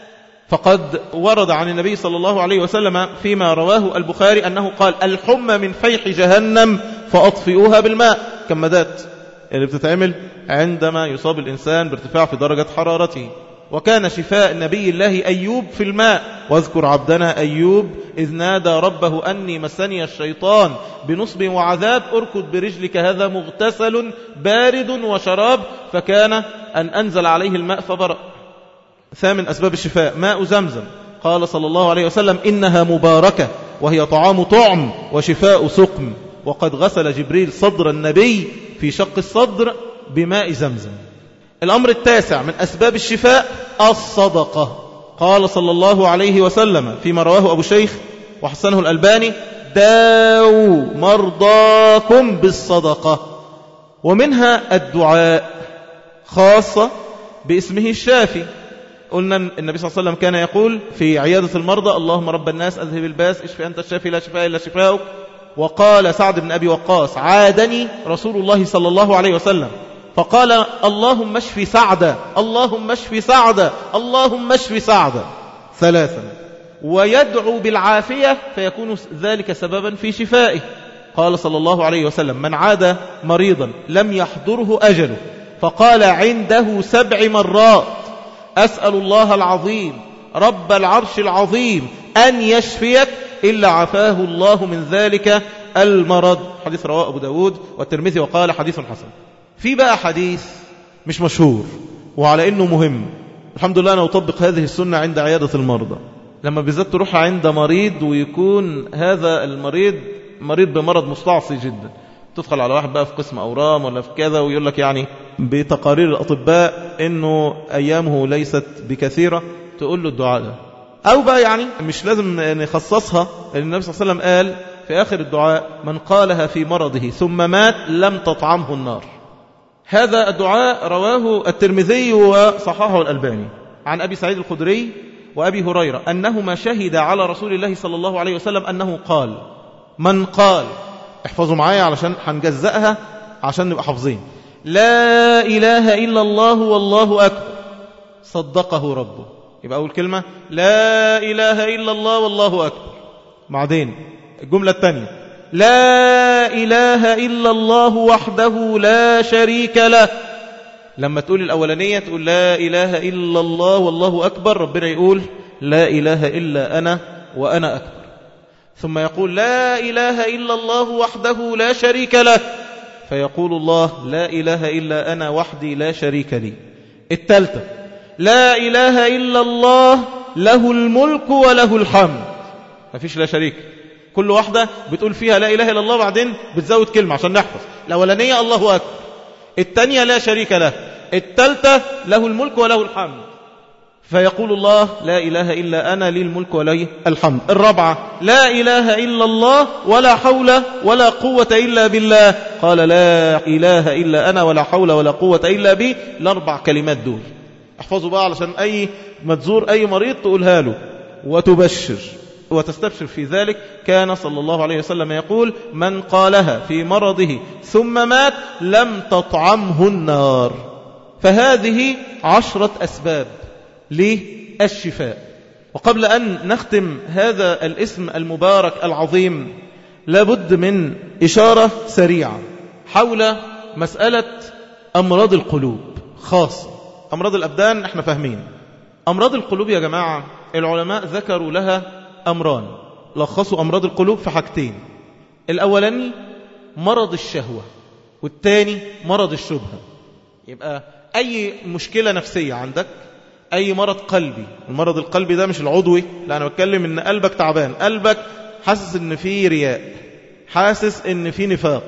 Speaker 1: فقد ورد عن النبي صلى الله عليه وسلم فيما رواه البخاري أنه قال الحمى من فيح جهنم فأطفئوها بالماء كمدات اللي بتتعمل عندما يصاب الإنسان بارتفاع في درجة حرارته وكان شفاء نبي الله أيوب في الماء واذكر عبدنا أيوب إذ نادى ربه أني مسني الشيطان بنصب وعذاب أركض برجلك هذا مغتسل بارد وشراب فكان أن أنزل عليه الماء فبرأ ثامن أسباب الشفاء ماء زمزم قال صلى الله عليه وسلم إنها مباركة وهي طعام طعم وشفاء سقم وقد غسل جبريل صدر النبي في شق الصدر بماء زمزم الأمر التاسع من أسباب الشفاء الصدقة قال صلى الله عليه وسلم فيما رواه أبو شيخ وحسنه الألباني داوا مرضاكم بالصدقة ومنها الدعاء خاصة باسمه الشافي قلنا النبي صلى الله عليه وسلم كان يقول في عيادة المرضى اللهم رب الناس أذهب الباس اشفي أنت الشافي لا شفاء إلا شفاؤك وقال سعد بن أبي وقاص عادني رسول الله صلى الله عليه وسلم فقال اللهم اشفي سعدا اللهم اشفي سعدا اللهم اشفي سعدا ثلاثا ويدعو بالعافية فيكون ذلك سببا في شفائه قال صلى الله عليه وسلم من عاد مريضا لم يحضره أجله فقال عنده سبع مرات أسأل الله العظيم رب العرش العظيم أن يشفيك إلا عفاه الله من ذلك المرض حديث رواه أبو داود والترمذي وقال حديث حسن في بقى حديث مش مشهور وعلى إنه مهم الحمد لله أنا أطبق هذه السنة عند عيادة المرضى لما بالذات تروح عند مريض ويكون هذا المريض مريض بمرض مستعصي جدا تدخل على واحد بقى في قسم أورام ولا في كذا ويقول لك يعني بتقارير الأطباء إنه أيامه ليست بكثيرة تقول له الدعاء ده أو بقى يعني مش لازم نخصصها لأن النبي صلى الله عليه وسلم قال في آخر الدعاء من قالها في مرضه ثم مات لم تطعمه النار هذا الدعاء رواه الترمذي وصححه الألباني عن أبي سعيد الخدري وأبي هريرة أنهما شهد على رسول الله صلى الله عليه وسلم أنه قال من قال احفظوا معايا علشان هنجزأها عشان نبقى حافظين لا إله إلا الله والله أكبر صدقه ربه يبقى أول كلمة لا إله إلا الله والله أكبر بعدين الجملة الثانية لا إله إلا الله وحده لا شريك له لما تقول الأولانية تقول لا إله إلا الله والله أكبر ربنا يقول لا إله إلا أنا وأنا أكبر ثم يقول لا إله إلا الله وحده لا شريك له فيقول الله لا إله إلا أنا وحدي لا شريك لي التالتة لا إله إلا الله له الملك وله الحمد ما فيش لا شريك كل واحدة بتقول فيها لا إله إلا الله بعدين بتزود كلمة عشان نحفظ الأولانية الله أكبر الثانية لا شريك له الثالثة له الملك وله الحمد فيقول الله لا إله إلا أنا لي الملك ولي الحمد الرابعة لا إله إلا الله ولا حول ولا قوة إلا بالله قال لا إله إلا أنا ولا حول ولا قوة إلا بي الأربع كلمات دول احفظوا بقى علشان أي متزور أي مريض تقولها له وتبشر وتستبشر في ذلك كان صلى الله عليه وسلم يقول من قالها في مرضه ثم مات لم تطعمه النار فهذه عشرة أسباب للشفاء وقبل أن نختم هذا الاسم المبارك العظيم لابد من إشارة سريعة حول مسألة أمراض القلوب خاصة أمراض الأبدان احنا فاهمين أمراض القلوب يا جماعة العلماء ذكروا لها أمران لخصوا أمراض القلوب في حاجتين الأولاني مرض الشهوة والثاني مرض الشبهة يبقى أي مشكلة نفسية عندك أي مرض قلبي المرض القلبي ده مش العضوي لا أنا بتكلم إن قلبك تعبان قلبك حاسس إن فيه رياء حاسس إن فيه نفاق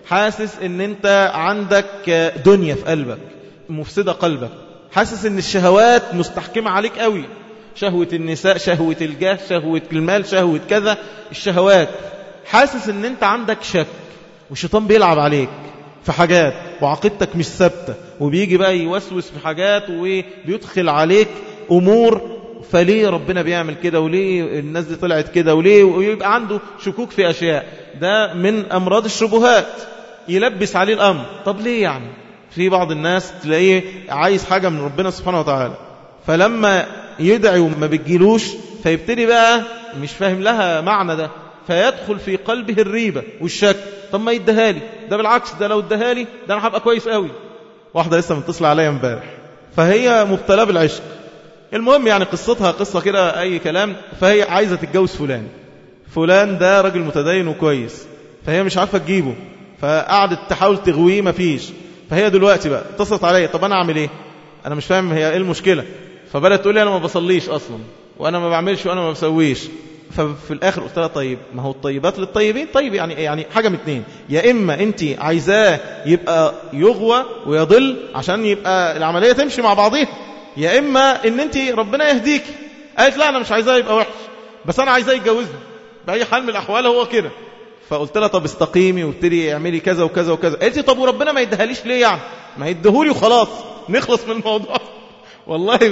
Speaker 1: حاسس ان انت عندك دنيا في قلبك مفسدة قلبك حاسس ان الشهوات مستحكمة عليك قوي شهوة النساء شهوة الجاه شهوة المال شهوة كذا الشهوات حاسس ان انت عندك شك والشيطان بيلعب عليك في حاجات وعقيدتك مش ثابته وبيجي بقى يوسوس في حاجات وبيدخل عليك امور فليه ربنا بيعمل كده وليه الناس دي طلعت كده وليه ويبقى عنده شكوك في اشياء ده من امراض الشبهات يلبس عليه الامر طب ليه يعني في بعض الناس تلاقيه عايز حاجه من ربنا سبحانه وتعالى فلما يدعي وما بتجيلوش فيبتدي بقى مش فاهم لها معنى ده فيدخل في قلبه الريبة والشك طب ما يديها لي ده بالعكس ده لو اداها لي ده انا هبقى كويس قوي واحدة لسه متصلة عليا امبارح فهي مبتلاه بالعشق المهم يعني قصتها قصة كده أي كلام فهي عايزة تتجوز فلان فلان ده راجل متدين وكويس فهي مش عارفة تجيبه فقعدت تحاول تغويه مفيش فهي دلوقتي بقى اتصلت عليا طب أنا أعمل إيه أنا مش فاهم هي إيه المشكلة فبدأت تقول لي أنا ما بصليش أصلا وأنا ما بعملش وأنا ما بسويش ففي الآخر قلت لها طيب ما هو الطيبات للطيبين طيب يعني يعني حاجة من اتنين يا إما أنت عايزاه يبقى يغوى ويضل عشان يبقى العملية تمشي مع بعضيها يا إما أن أنت ربنا يهديك قالت لا أنا مش عايزاه يبقى وحش بس أنا عايزاه يتجوزني بأي حال من الأحوال هو كده فقلت لها طب استقيمي وابتدي اعملي كذا وكذا وكذا قالت لي طب وربنا ما يديهاليش ليه يعني ما يديهولي وخلاص نخلص من الموضوع والله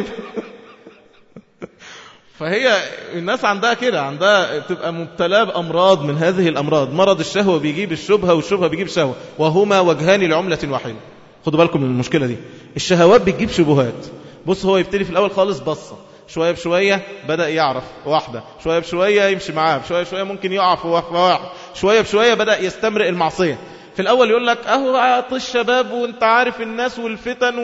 Speaker 1: فهي الناس عندها كده عندها تبقى مبتلاه بأمراض من هذه الأمراض مرض الشهوة بيجيب الشبهة والشبهة بيجيب الشهوة وهما وجهان لعملة واحدة خدوا بالكم من المشكلة دي الشهوات بتجيب شبهات بص هو يبتدي في الأول خالص بصة شوية بشوية بدأ يعرف واحدة شوية بشوية يمشي معاه شوية بشوية ممكن يقع في واحد شوية بشوية بدأ يستمرئ المعصية في الأول يقول لك أهو عطي الشباب وانت عارف الناس والفتن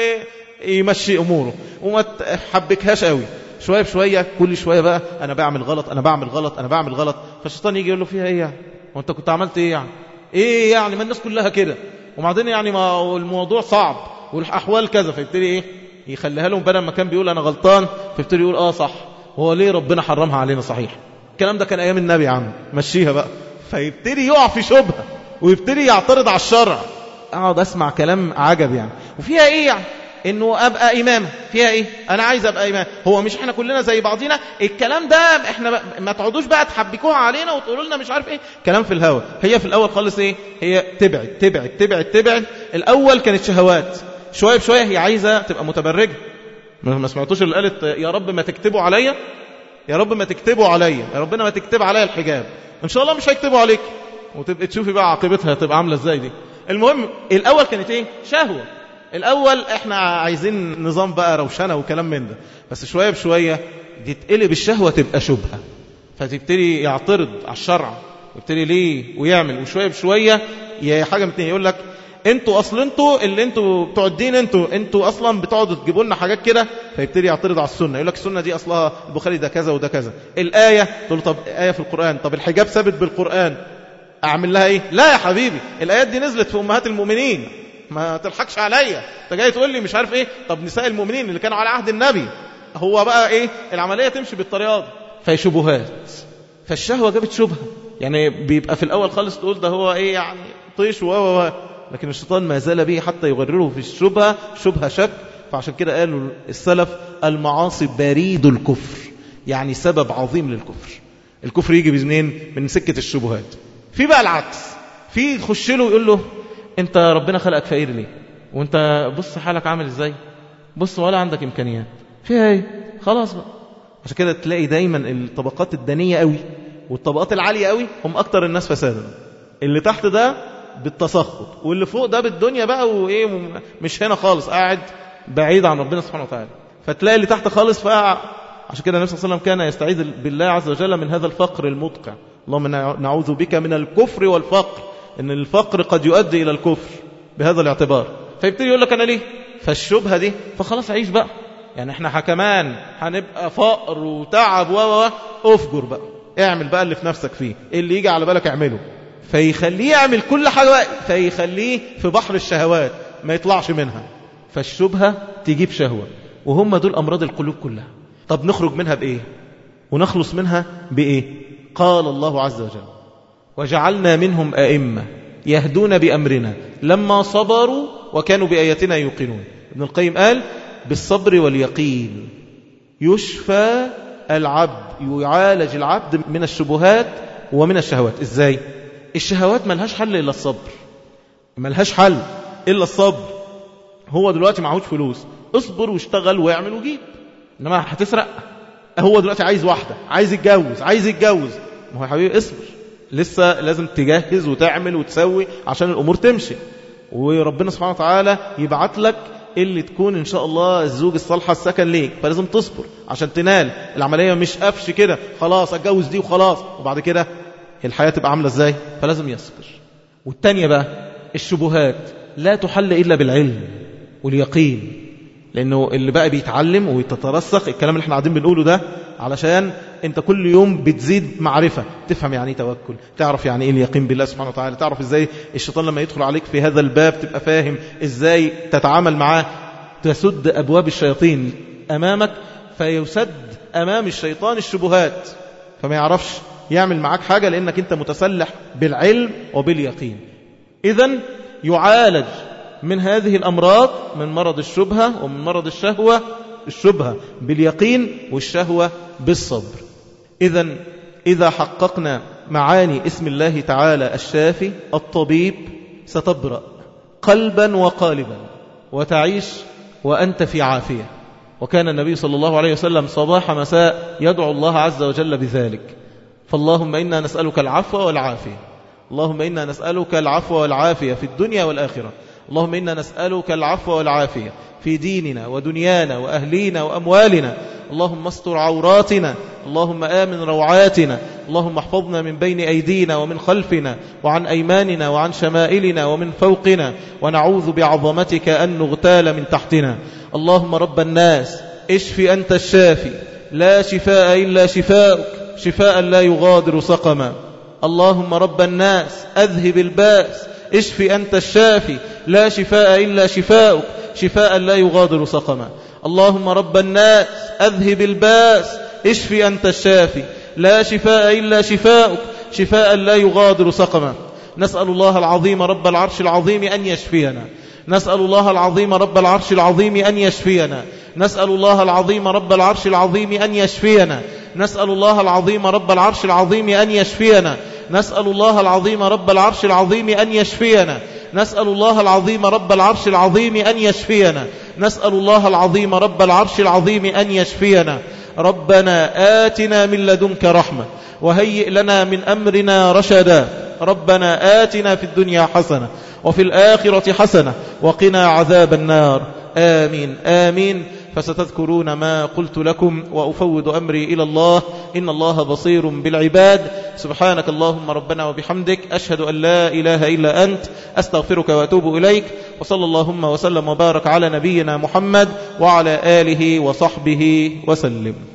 Speaker 1: ويمشي أموره وما تحبكهاش قوي شوية بشوية كل شوية بقى أنا بعمل غلط أنا بعمل غلط أنا بعمل غلط فالشيطان يجي يقول له فيها إيه يعني وأنت كنت عملت إيه يعني إيه يعني ما الناس كلها كده وبعدين يعني ما الموضوع صعب والأحوال كذا فيبتدي إيه يخليها لهم بدل ما كان بيقول أنا غلطان فيبتدي يقول آه صح هو ليه ربنا حرمها علينا صحيح الكلام ده كان أيام النبي يا عم مشيها بقى فيبتدي يقع في شبهة ويبتدي يعترض على الشرع أقعد أسمع كلام عجب يعني وفيها إيه يعني انه ابقى امام فيها ايه انا عايز ابقى امام هو مش احنا كلنا زي بعضينا الكلام ده احنا ما تقعدوش بقى تحبكوها علينا وتقولوا لنا مش عارف ايه كلام في الهوا هي في الاول خالص ايه هي تبعد تبعد تبعد تبعد الاول كانت شهوات شويه بشويه هي عايزه تبقى متبرجه ما سمعتوش اللي قالت يا رب ما تكتبوا عليا يا رب ما تكتبوا عليا يا ربنا ما تكتب عليا الحجاب ان شاء الله مش هيكتبوا عليك وتبقى تشوفي بقى عاقبتها تبقى عامله ازاي دي المهم الاول كانت ايه شهوه الأول احنا عايزين نظام بقى روشنة وكلام من ده بس شوية بشوية تتقلب الشهوة تبقى شبهة فتبتدي يعترض على الشرع يبتدي ليه ويعمل وشوية بشوية يا حاجة متنين يقول لك انتوا اصل انتوا اللي انتوا بتوع الدين انتوا انتوا اصلا بتقعدوا تجيبوا لنا حاجات كده فيبتدي يعترض على السنه يقول لك السنه دي اصلها البخاري ده كذا وده كذا الايه تقول له طب ايه في القران طب الحجاب ثابت بالقران اعمل لها ايه لا يا حبيبي الايات دي نزلت في امهات المؤمنين ما تلحقش عليا انت جاي تقول لي مش عارف ايه طب نساء المؤمنين اللي كانوا على عهد النبي هو بقى ايه العمليه تمشي بالطريقه دي فشبهات فالشهوه جابت شبهه يعني بيبقى في الاول خالص تقول ده هو ايه يعني طيش و و لكن الشيطان ما زال به حتى يغرره في الشبهه شبهه شك فعشان كده قالوا السلف المعاصي بريد الكفر يعني سبب عظيم للكفر الكفر يجي منين من سكه الشبهات في بقى العكس في يخش له يقول له انت ربنا خلقك فقير ليه وانت بص حالك عامل ازاي بص ولا عندك امكانيات فيها ايه خلاص بقى عشان كده تلاقي دايما الطبقات الدنية قوي والطبقات العالية قوي هم اكتر الناس فسادا اللي تحت ده بالتسخط واللي فوق ده بالدنيا بقى وايه مش هنا خالص قاعد بعيد عن ربنا سبحانه وتعالى فتلاقي اللي تحت خالص فقع عشان كده النبي صلى الله عليه وسلم كان يستعيذ بالله عز وجل من هذا الفقر المدقع اللهم نعوذ بك من الكفر والفقر ان الفقر قد يؤدي الى الكفر بهذا الاعتبار فيبتدي يقول لك انا ليه فالشبهه دي فخلاص عيش بقى يعني احنا كمان هنبقى فقر وتعب و افجر بقى اعمل بقى اللي في نفسك فيه اللي يجي على بالك اعمله فيخليه يعمل كل حاجه بقى فيخليه في بحر الشهوات ما يطلعش منها فالشبهه تجيب شهوه وهم دول امراض القلوب كلها طب نخرج منها بايه ونخلص منها بايه قال الله عز وجل وجعلنا منهم أئمة يهدون بأمرنا لما صبروا وكانوا بآياتنا يوقنون ابن القيم قال بالصبر واليقين يشفى العبد يعالج العبد من الشبهات ومن الشهوات ازاي الشهوات ملهاش حل إلا الصبر ملهاش حل إلا الصبر هو دلوقتي معهوش فلوس اصبر واشتغل واعمل وجيب انما هتسرق هو دلوقتي عايز واحدة عايز يتجوز عايز يتجوز ما هو يا حبيبي اصبر لسه لازم تجهز وتعمل وتسوي عشان الأمور تمشي وربنا سبحانه وتعالى يبعت لك اللي تكون إن شاء الله الزوج الصالحة السكن ليك فلازم تصبر عشان تنال العملية مش قفش كده خلاص اتجوز دي وخلاص وبعد كده الحياة تبقى عاملة ازاي فلازم يصبر والتانية بقى الشبهات لا تحل إلا بالعلم واليقين لأنه اللي بقى بيتعلم ويتترسخ الكلام اللي احنا قاعدين بنقوله ده علشان انت كل يوم بتزيد معرفة تفهم يعني ايه توكل تعرف يعني ايه اليقين بالله سبحانه وتعالى تعرف ازاي الشيطان لما يدخل عليك في هذا الباب تبقى فاهم ازاي تتعامل معاه تسد أبواب الشياطين أمامك فيسد أمام الشيطان الشبهات فما يعرفش يعمل معاك حاجة لأنك أنت متسلح بالعلم وباليقين إذا يعالج من هذه الأمراض من مرض الشبهة ومن مرض الشهوة الشبهة باليقين والشهوة بالصبر إذا إذا حققنا معاني اسم الله تعالى الشافي الطبيب ستبرأ قلبا وقالبا وتعيش وأنت في عافية وكان النبي صلى الله عليه وسلم صباح مساء يدعو الله عز وجل بذلك فاللهم إنا نسألك العفو والعافية اللهم إنا نسألك العفو والعافية في الدنيا والآخرة اللهم إنا نسألك العفو والعافية في ديننا ودنيانا وأهلينا وأموالنا اللهم استر عوراتنا اللهم آمن روعاتنا اللهم احفظنا من بين أيدينا ومن خلفنا وعن أيماننا وعن شمائلنا ومن فوقنا ونعوذ بعظمتك أن نغتال من تحتنا اللهم رب الناس اشف أنت الشافي لا شفاء إلا شفاءك شفاء لا يغادر سقما اللهم رب الناس أذهب الباس اشف أنت الشافي لا شفاء إلا شفاءك شفاء لا يغادر سقما اللهم رب الناس أذهب الباس اشف أنت الشافي لا شفاء إلا شفاءك شفاء لا يغادر سقما نسأل الله العظيم رب العرش العظيم أن يشفينا نسأل الله العظيم رب العرش العظيم أن يشفينا نسأل الله العظيم رب العرش العظيم أن يشفينا نسأل الله العظيم رب العرش العظيم أن يشفينا نسأل الله العظيم رب العرش العظيم أن يشفينا نسأل الله العظيم رب العرش العظيم أن يشفينا نسأل الله العظيم رب العرش العظيم أن يشفينا ربنا آتنا من لدنك رحمة وهيئ لنا من أمرنا رشدا ربنا آتنا في الدنيا حسنة وفي الآخرة حسنة وقنا عذاب النار آمين آمين فستذكرون ما قلت لكم وأفوض أمري إلى الله إن الله بصير بالعباد سبحانك اللهم ربنا وبحمدك أشهد أن لا إله إلا أنت أستغفرك وأتوب إليك وصلى اللهم وسلم وبارك على نبينا محمد وعلى آله وصحبه وسلم